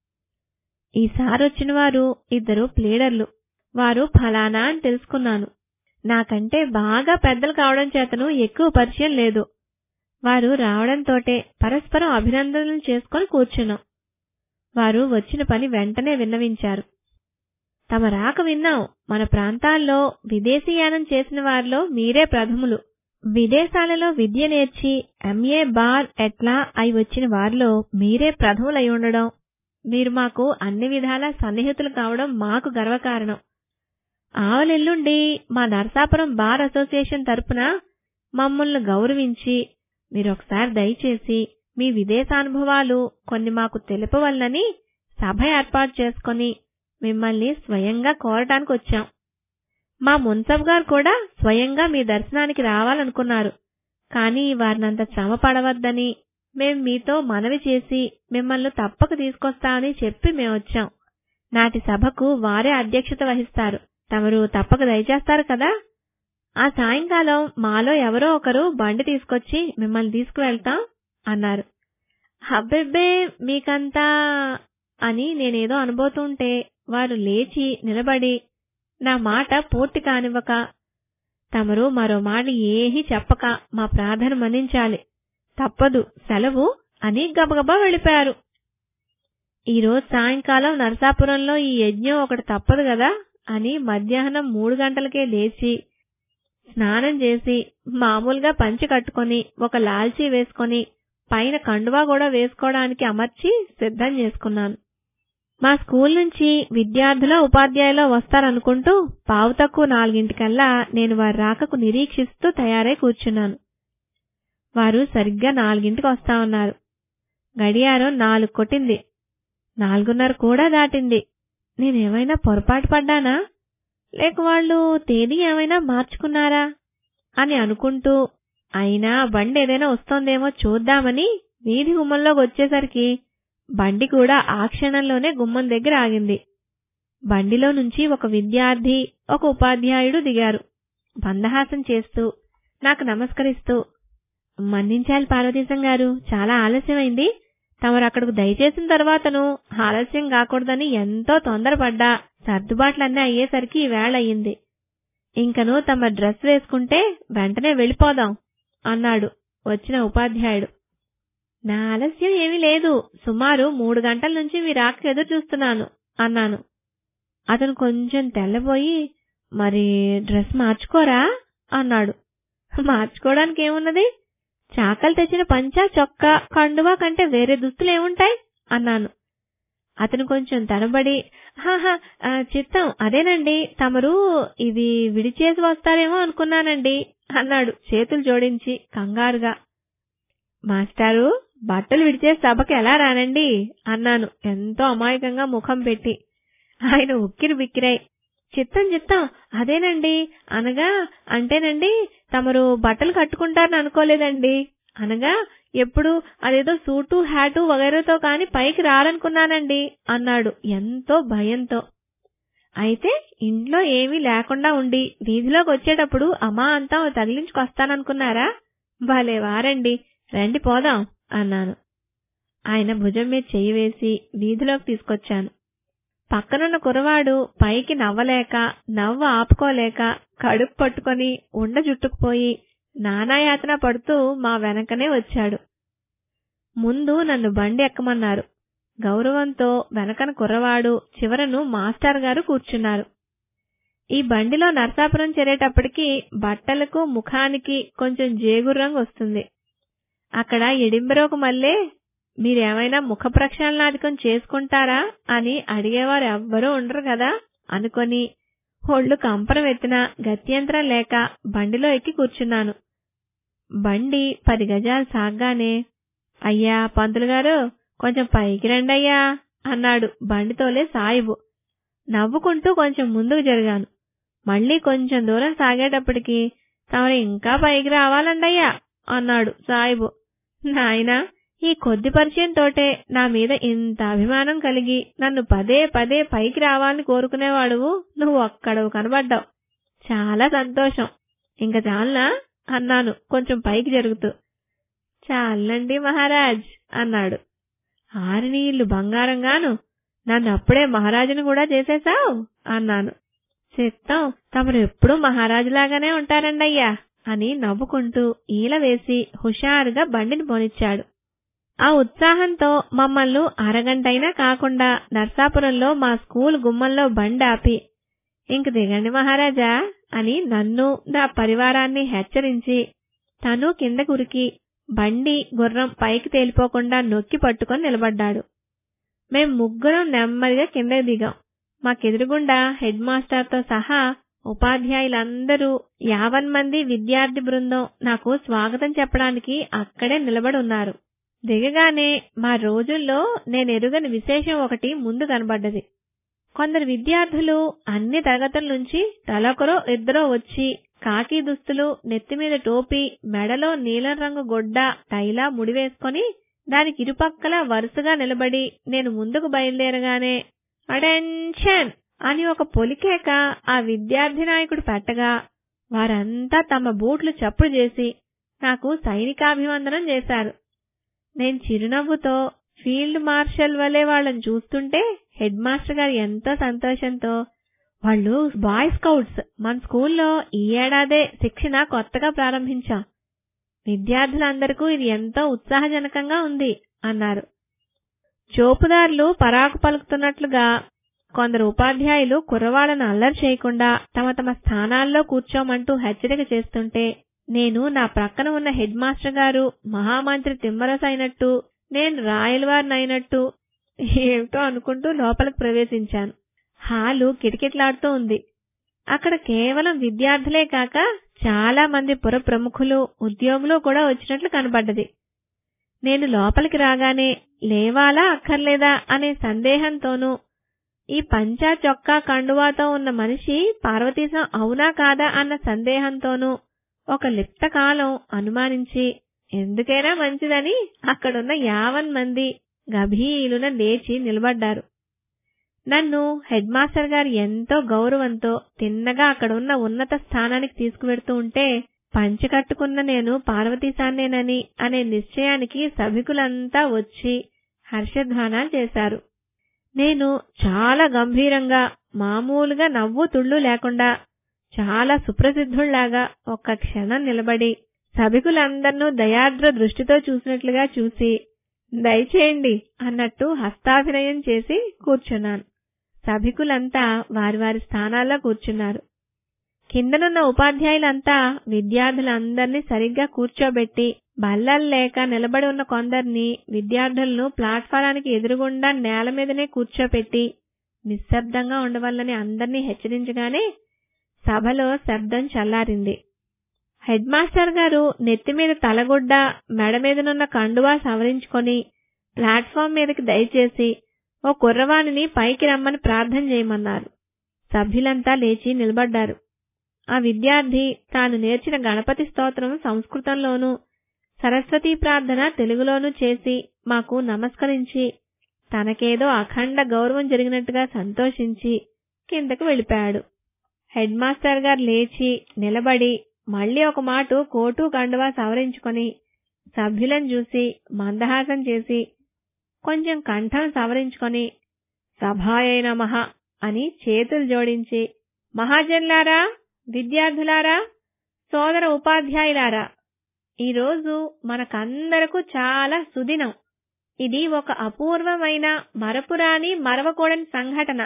ఈసారి వచ్చిన వారు ఇద్దరు ప్లేడర్లు వారు ఫలానా అని తెలుసుకున్నాను నాకంటే బాగా పెద్దలు కావడం చేతను ఎక్కువ పరిచయం లేదు వారు రావడంతోటే పరస్పరం అభినందనలు చేసుకుని కూర్చున్నాం వారు వచ్చిన పని వెంటనే విన్నవించారు తమ రాక విన్నాం మన ప్రాంతాల్లో విదేశీయానం చేసిన వారిలో మీరే ప్రథములు విదేశాలలో విద్య నేర్చి ఎంఏ బార్ ఎట్లా అయి వచ్చిన వారిలో మీరే ప్రథములై ఉండడం మీరు మాకు అన్ని విధాలా సన్నిహితులు కావడం మాకు గర్వకారణం ఆవలెల్లుండి మా నరసాపురం బార్ అసోసియేషన్ తరపున మమ్మల్ని గౌరవించి మీరొకసారి దయచేసి మీ విదేశానుభవాలు కొన్ని మాకు తెలుపవలనని సభ ఏర్పాటు చేసుకుని మిమ్మల్ని స్వయంగా కోరటానికి వచ్చాం మా మున్సబ్ గారు కూడా స్వయంగా మీ దర్శనానికి రావాలనుకున్నారు కానీ వారినంత శ్రమ పడవద్దని మేం మీతో మనవి చేసి మిమ్మల్ని తప్పక తీసుకొస్తామని చెప్పి మేమొచ్చాం నాటి సభకు వారే అధ్యక్షత వహిస్తారు తమరు తప్పక దయచేస్తారు కదా ఆ సాయంకాలం మాలో ఎవరో ఒకరు బండి తీసుకొచ్చి మిమ్మల్ని తీసుకువెళ్తాం అన్నారు అబ్బెబ్బే మీకంతా అని నేనేదో అనుబోతుంటే వారు లేచి నిలబడి నా మాట పూర్తి కానివ్వక తమరు మరో మాట ఏహీ చెప్పక మా ప్రార్థన మన్నించాలి తప్పదు సెలవు అని గబగబా వెళ్ళిపోయారు ఈరోజు సాయంకాలం నరసాపురంలో ఈ యజ్ఞం ఒకటి తప్పదు కదా అని మధ్యాహ్నం మూడు గంటలకే లేచి స్నానం చేసి మామూలుగా పంచి కట్టుకొని ఒక లాల్చీ వేసుకొని పైన కండువా కూడా వేసుకోవడానికి అమర్చి సిద్ధం చేసుకున్నాను మా స్కూల్ నుంచి విద్యార్థుల ఉపాధ్యాయులు వస్తారనుకుంటూ పావు తక్కువ నాలుగింటికల్లా నేను వారి రాకకు నిరీక్షిస్తూ తయారై కూర్చున్నాను వారు సరిగ్గా నాలుగింటికి వస్తా ఉన్నారు గడియారం నాలుగు కొట్టింది నాలుగున్నర కూడా దాటింది నేనేమైనా పొరపాటు పడ్డానా లేక వాళ్ళు తేదీ ఏమైనా మార్చుకున్నారా అని అనుకుంటూ అయినా బండి ఏదైనా వస్తోందేమో చూద్దామని వీధి గుమ్మంలోకి వచ్చేసరికి బండి కూడా ఆ క్షణంలోనే గుమ్మం దగ్గర ఆగింది బండిలో నుంచి ఒక విద్యార్థి ఒక ఉపాధ్యాయుడు దిగారు బందహాసం చేస్తూ నాకు నమస్కరిస్తూ మన్నించాలి పార్వతీశం గారు చాలా ఆలస్యమైంది తమరు అక్కడకు దయచేసిన తర్వాతను ఆలస్యం కాకూడదని ఎంతో తొందరపడ్డా సర్దుబాట్లన్నీ అయ్యేసరికి వేళ అయ్యింది ఇంకను తమ డ్రెస్ వేసుకుంటే వెంటనే వెళ్ళిపోదాం అన్నాడు వచ్చిన ఉపాధ్యాయుడు నా ఆలస్యం ఏమీ లేదు సుమారు మూడు గంటల నుంచి మీ రాక ఎదురు చూస్తున్నాను అన్నాను అతను కొంచెం తెల్లబోయి మరి డ్రెస్ మార్చుకోరా అన్నాడు మార్చుకోవడానికి ఏమున్నది చాకలు తెచ్చిన పంచా చొక్కా కండువా కంటే వేరే దుస్తులు ఏముంటాయి అన్నాను అతను కొంచెం తడబడి హాహా ఆ, చిత్తం అదేనండి తమరు ఇవి విడిచేసి వస్తారేమో అనుకున్నానండి అన్నాడు చేతులు జోడించి కంగారుగా మాస్టారు బట్టలు విడిచేసి సభకి ఎలా రానండి అన్నాను ఎంతో అమాయకంగా ముఖం పెట్టి ఆయన ఉక్కిరి బిక్కిరాయి చిత్తం చిత్తం అదేనండి అనగా అంటేనండి తమరు బట్టలు కట్టుకుంటారని అనుకోలేదండి అనగా ఎప్పుడు అదేదో సూటు హ్యాటు వగైరాతో కాని పైకి రాలనుకున్నానండి అన్నాడు ఎంతో భయంతో అయితే ఇంట్లో ఏమీ లేకుండా ఉండి వీధిలోకి వచ్చేటప్పుడు అమ్మా అంతా తగిలించుకొస్తాననుకున్నారా భలే వారండి రండి పోదాం అన్నాను ఆయన భుజం మీద చెయ్యి వేసి వీధిలోకి తీసుకొచ్చాను పక్కనున్న కురవాడు పైకి నవ్వలేక నవ్వు ఆపుకోలేక కడుపు పట్టుకొని ఉండ చుట్టుకుపోయి నానాయాతన పడుతూ మా వెనకనే వచ్చాడు ముందు నన్ను బండి ఎక్కమన్నారు గౌరవంతో వెనకన కుర్రవాడు చివరను మాస్టర్ గారు కూర్చున్నారు ఈ బండిలో నర్సాపురం చేరేటప్పటికి బట్టలకు ముఖానికి కొంచెం జేగురు రంగు వస్తుంది అక్కడ ఎడింబరోకు మళ్ళీ మీరేమైనా ముఖ ప్రక్షాళనాధికం చేసుకుంటారా అని అడిగేవారు ఎవ్వరూ ఉండరు కదా అనుకొని ఒళ్ళు కంపరం ఎత్తిన గత్యంతరం లేక బండిలో ఎక్కి కూర్చున్నాను బండి పది గజాలు సాగ్గానే అయ్యా పంతులు గారు కొంచెం పైకి రండి అయ్యా అన్నాడు బండితోలే సాయిబు నవ్వుకుంటూ కొంచెం ముందుకు జరిగాను మళ్ళీ కొంచెం దూరం సాగేటప్పటికి తమరు ఇంకా పైకి రావాలండయ్యా అన్నాడు సాయిబు నాయనా ఈ కొద్ది పరిచయం తోటే నా మీద ఇంత అభిమానం కలిగి నన్ను పదే పదే పైకి రావాలని కోరుకునేవాడువు నువ్వు ఒక్కడవు కనబడ్డావు చాలా సంతోషం ఇంక చాలనా అన్నాను కొంచెం పైకి జరుగుతూ చాలండి మహారాజ్ అన్నాడు ఆరి నీళ్లు బంగారంగాను నన్ను అప్పుడే మహారాజును కూడా చేసేశావు అన్నాను చిత్తం తమరు ఎప్పుడూ మహారాజులాగానే ఉంటారండయ్యా అని నవ్వుకుంటూ ఈల వేసి హుషారుగా బండిని పోనిచ్చాడు ఆ ఉత్సాహంతో మమ్మల్ని అరగంటైనా కాకుండా నర్సాపురంలో మా స్కూల్ గుమ్మంలో బండి ఆపి ఇంక దిగండి మహారాజా అని నన్ను నా పరివారాన్ని హెచ్చరించి తను కిందకు ఉరికి బండి గుర్రం పైకి తేలిపోకుండా నొక్కి పట్టుకొని నిలబడ్డాడు మేం ముగ్గురం నెమ్మదిగా కిందకి దిగాం మాకెదురుగుండా హెడ్ మాస్టర్తో సహా ఉపాధ్యాయులందరూ యావన్ మంది విద్యార్థి బృందం నాకు స్వాగతం చెప్పడానికి అక్కడే నిలబడి ఉన్నారు దిగగానే మా రోజుల్లో నేనెరుగని విశేషం ఒకటి ముందు కనబడ్డది కొందరు విద్యార్థులు అన్ని తరగతుల నుంచి తలొకరో ఇద్దరో వచ్చి కాకి దుస్తులు నెత్తిమీద టోపీ మెడలో నీలం రంగు గొడ్డ టైలా ముడివేసుకొని దానికి ఇరుపక్కల వరుసగా నిలబడి నేను ముందుకు బయలుదేరగానే అటెన్షన్ అని ఒక పొలికేక ఆ విద్యార్థి నాయకుడు పెట్టగా వారంతా తమ బూట్లు చప్పుడు చేసి నాకు సైనికాభివందనం చేశారు నేను చిరునవ్వుతో ఫీల్డ్ మార్షల్ వలె వాళ్ళని చూస్తుంటే హెడ్ మాస్టర్ గారు ఎంతో సంతోషంతో వాళ్ళు బాయ్ స్కౌట్స్ మన స్కూల్లో ఈ ఏడాదే శిక్షణ కొత్తగా ప్రారంభించాం విద్యార్థులందరికీ ఇది ఎంతో ఉత్సాహజనకంగా ఉంది అన్నారు చోపుదారులు పరాకు పలుకుతున్నట్లుగా కొందరు ఉపాధ్యాయులు కుర్రవాళ్లను అల్లరి చేయకుండా తమ తమ స్థానాల్లో కూర్చోమంటూ హెచ్చరిక చేస్తుంటే నేను నా ప్రక్కన ఉన్న హెడ్ మాస్టర్ గారు మహామంత్రి తిమ్మరస్ అయినట్టు నేను రాయలవారినైనట్టు ఏమిటో అనుకుంటూ లోపలికి ప్రవేశించాను హాలు కిటకిటలాడుతూ ఉంది అక్కడ కేవలం విద్యార్థులే కాక చాలా మంది పుర ప్రముఖులు ఉద్యోగులు కూడా వచ్చినట్లు కనబడ్డది నేను లోపలికి రాగానే లేవాలా అక్కర్లేదా అనే సందేహంతోనూ ఈ పంచా చొక్కా కండువాతో ఉన్న మనిషి పార్వతీశం అవునా కాదా అన్న సందేహంతోనూ ఒక లిప్త కాలం అనుమానించి ఎందుకైనా మంచిదని అక్కడున్న యావన్ మంది గభీలున లేచి నిలబడ్డారు నన్ను హెడ్ మాస్టర్ గారు ఎంతో గౌరవంతో తిన్నగా అక్కడున్న ఉన్నత స్థానానికి తీసుకువెడుతూ ఉంటే పంచి కట్టుకున్న నేను పార్వతీశాన్నేనని అనే నిశ్చయానికి సభికులంతా వచ్చి హర్షధ్వానాలు చేశారు నేను చాలా గంభీరంగా మామూలుగా నవ్వు తుళ్ళు లేకుండా చాలా సుప్రసిద్ధుళ్లాగా ఒక్క క్షణం నిలబడి సభికులందరినూ దయాద్ర దృష్టితో చూసినట్లుగా చూసి దయచేయండి అన్నట్టు హస్తాభినయం చేసి కూర్చున్నాను సభికులంతా వారి వారి స్థానాల్లో కూర్చున్నారు కిందనున్న ఉపాధ్యాయులంతా విద్యార్థులందరినీ సరిగ్గా కూర్చోబెట్టి బల్లలు లేక నిలబడి ఉన్న కొందరిని విద్యార్థులను ప్లాట్ఫారానికి ఎదురుగుండా నేల మీదనే కూర్చోపెట్టి నిశ్శబ్దంగా ఉండవల్లని అందర్నీ హెచ్చరించగానే సభలో శబ్దం చల్లారింది హెడ్ మాస్టర్ గారు నెత్తిమీద తలగుడ్డ మెడ మీదనున్న కండువా సవరించుకొని ప్లాట్ఫామ్ మీదకి దయచేసి ఓ కుర్రవాణిని పైకి రమ్మని ప్రార్థన చేయమన్నారు సభ్యులంతా లేచి నిలబడ్డారు ఆ విద్యార్థి తాను నేర్చిన గణపతి స్తోత్రం సంస్కృతంలోనూ సరస్వతీ ప్రార్థన తెలుగులోనూ చేసి మాకు నమస్కరించి తనకేదో అఖండ గౌరవం జరిగినట్టుగా సంతోషించి కిందకు వెళ్ళిపోయాడు హెడ్ మాస్టర్ గారు లేచి నిలబడి మళ్ళీ ఒక మాట కోటు కండువా సవరించుకొని సభ్యులను చూసి మందహాసం చేసి కొంచెం కంఠం సవరించుకొని సభాయ నమః అని చేతులు జోడించి మహాజన్లారా విద్యార్థులారా సోదర ఉపాధ్యాయులారా ఈరోజు మనకందరకు చాలా సుదినం ఇది ఒక అపూర్వమైన మరపురాని మరవకూడని సంఘటన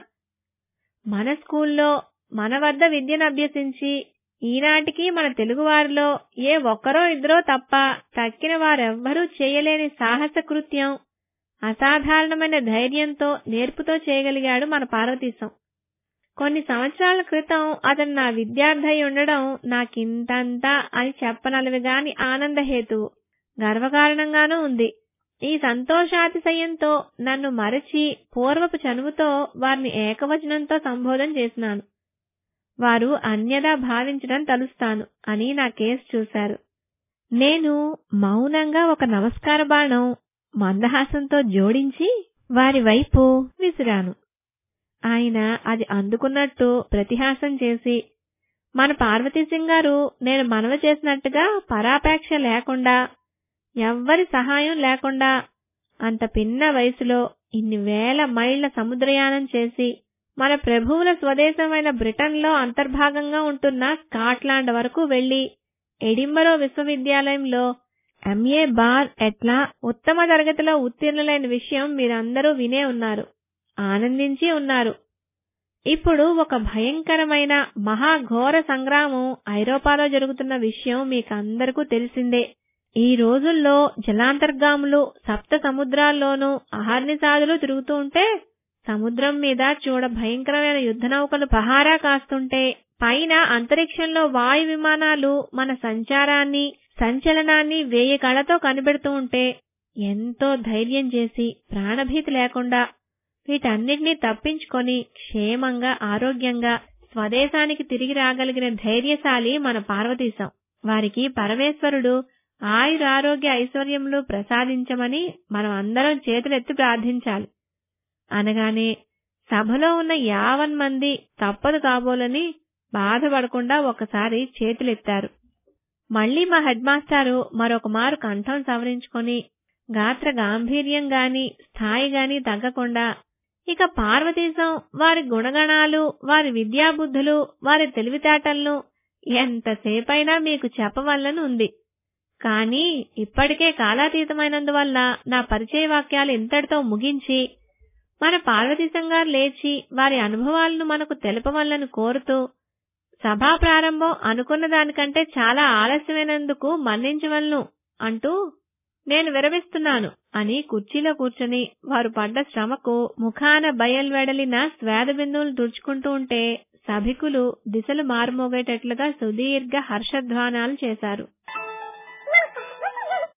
మన స్కూల్లో మన వద్ద విద్యను అభ్యసించి ఈనాటికి మన తెలుగువారిలో ఏ ఒక్కరో ఇద్దరో తప్ప తక్కిన వారెవ్వరూ చేయలేని సాహస కృత్యం అసాధారణమైన ధైర్యంతో నేర్పుతో చేయగలిగాడు మన పార్వతీశం కొన్ని సంవత్సరాల క్రితం అతను నా విద్యార్థి అయి ఉండడం నాకింతంతా అని చెప్పనలవి గాని ఆనందహేతువు గర్వకారణంగానూ ఉంది ఈ సంతోషాతిశయంతో నన్ను మరచి పూర్వపు చనువుతో వారిని ఏకవచనంతో సంబోధన చేసినాను వారు అన్యదా భావించడం తలుస్తాను అని నా కేసు చూశారు నేను మౌనంగా ఒక నమస్కార బాణం మందహాసంతో జోడించి వారి వైపు విసిరాను ఆయన అది అందుకున్నట్టు ప్రతిహాసం చేసి మన పార్వతీసింగ్ గారు నేను మనవ చేసినట్టుగా పరాపేక్ష లేకుండా ఎవ్వరి సహాయం లేకుండా అంత పిన్న వయసులో ఇన్ని వేల మైళ్ల సముద్రయానం చేసి మన ప్రభువుల స్వదేశమైన బ్రిటన్లో అంతర్భాగంగా ఉంటున్న స్కాట్లాండ్ వరకు వెళ్లి ఎడింబరో విశ్వవిద్యాలయంలో ఎంఏ బార్ ఎట్లా ఉత్తమ తరగతిలో ఉత్తీర్ణులైన విషయం మీరందరూ వినే ఉన్నారు ఆనందించి ఉన్నారు ఇప్పుడు ఒక భయంకరమైన మహాఘోర సంగ్రామం ఐరోపాలో జరుగుతున్న విషయం మీకందరికీ తెలిసిందే ఈ రోజుల్లో జలాంతర్గాములు సప్త సముద్రాల్లోనూ అహర్నిసాదులు తిరుగుతూ ఉంటే సముద్రం మీద చూడ భయంకరమైన యుద్ధ నౌకలు పహారా కాస్తుంటే పైన అంతరిక్షంలో వాయు విమానాలు మన సంచారాన్ని సంచలనాన్ని వేయి కళతో కనిపెడుతూ ఉంటే ఎంతో ధైర్యం చేసి ప్రాణభీతి లేకుండా వీటన్నిటినీ తప్పించుకొని క్షేమంగా ఆరోగ్యంగా స్వదేశానికి తిరిగి రాగలిగిన ధైర్యశాలి మన పార్వతీశం వారికి పరమేశ్వరుడు ఆయురారోగ్య ఐశ్వర్యములు ప్రసాదించమని మనం అందరం చేతులెత్తి ప్రార్థించాలి అనగానే సభలో ఉన్న యావన్ మంది తప్పదు కాబోలని బాధపడకుండా ఒకసారి చేతులెత్తారు మళ్లీ మా హెడ్ మాస్టారు మరొక మారు కంఠం సవరించుకొని గాత్ర గాంభీర్యం గాని స్థాయి గాని తగ్గకుండా ఇక పార్వతీశం వారి గుణగణాలు వారి విద్యాబుద్ధులు వారి తెలివితేటలను ఎంతసేపైనా మీకు చెప్పవల్లని ఉంది కానీ ఇప్పటికే కాలాతీతమైనందువల్ల నా పరిచయ వాక్యాలు ఇంతటితో ముగించి మన పార్వతీశం గారు లేచి వారి అనుభవాలను మనకు తెలపవల్లని కోరుతూ సభా ప్రారంభం అనుకున్న దానికంటే చాలా ఆలస్యమైనందుకు మన్నించవలను అంటూ నేను విరమిస్తున్నాను అని కుర్చీలో కూర్చొని వారు పడ్డ శ్రమకు ముఖాన బయల్వెడలిన స్వేద బిందువులు తుడుచుకుంటూ ఉంటే సభికులు దిశలు మారుమోగేటట్లుగా సుదీర్ఘ హర్షధ్వానాలు చేశారు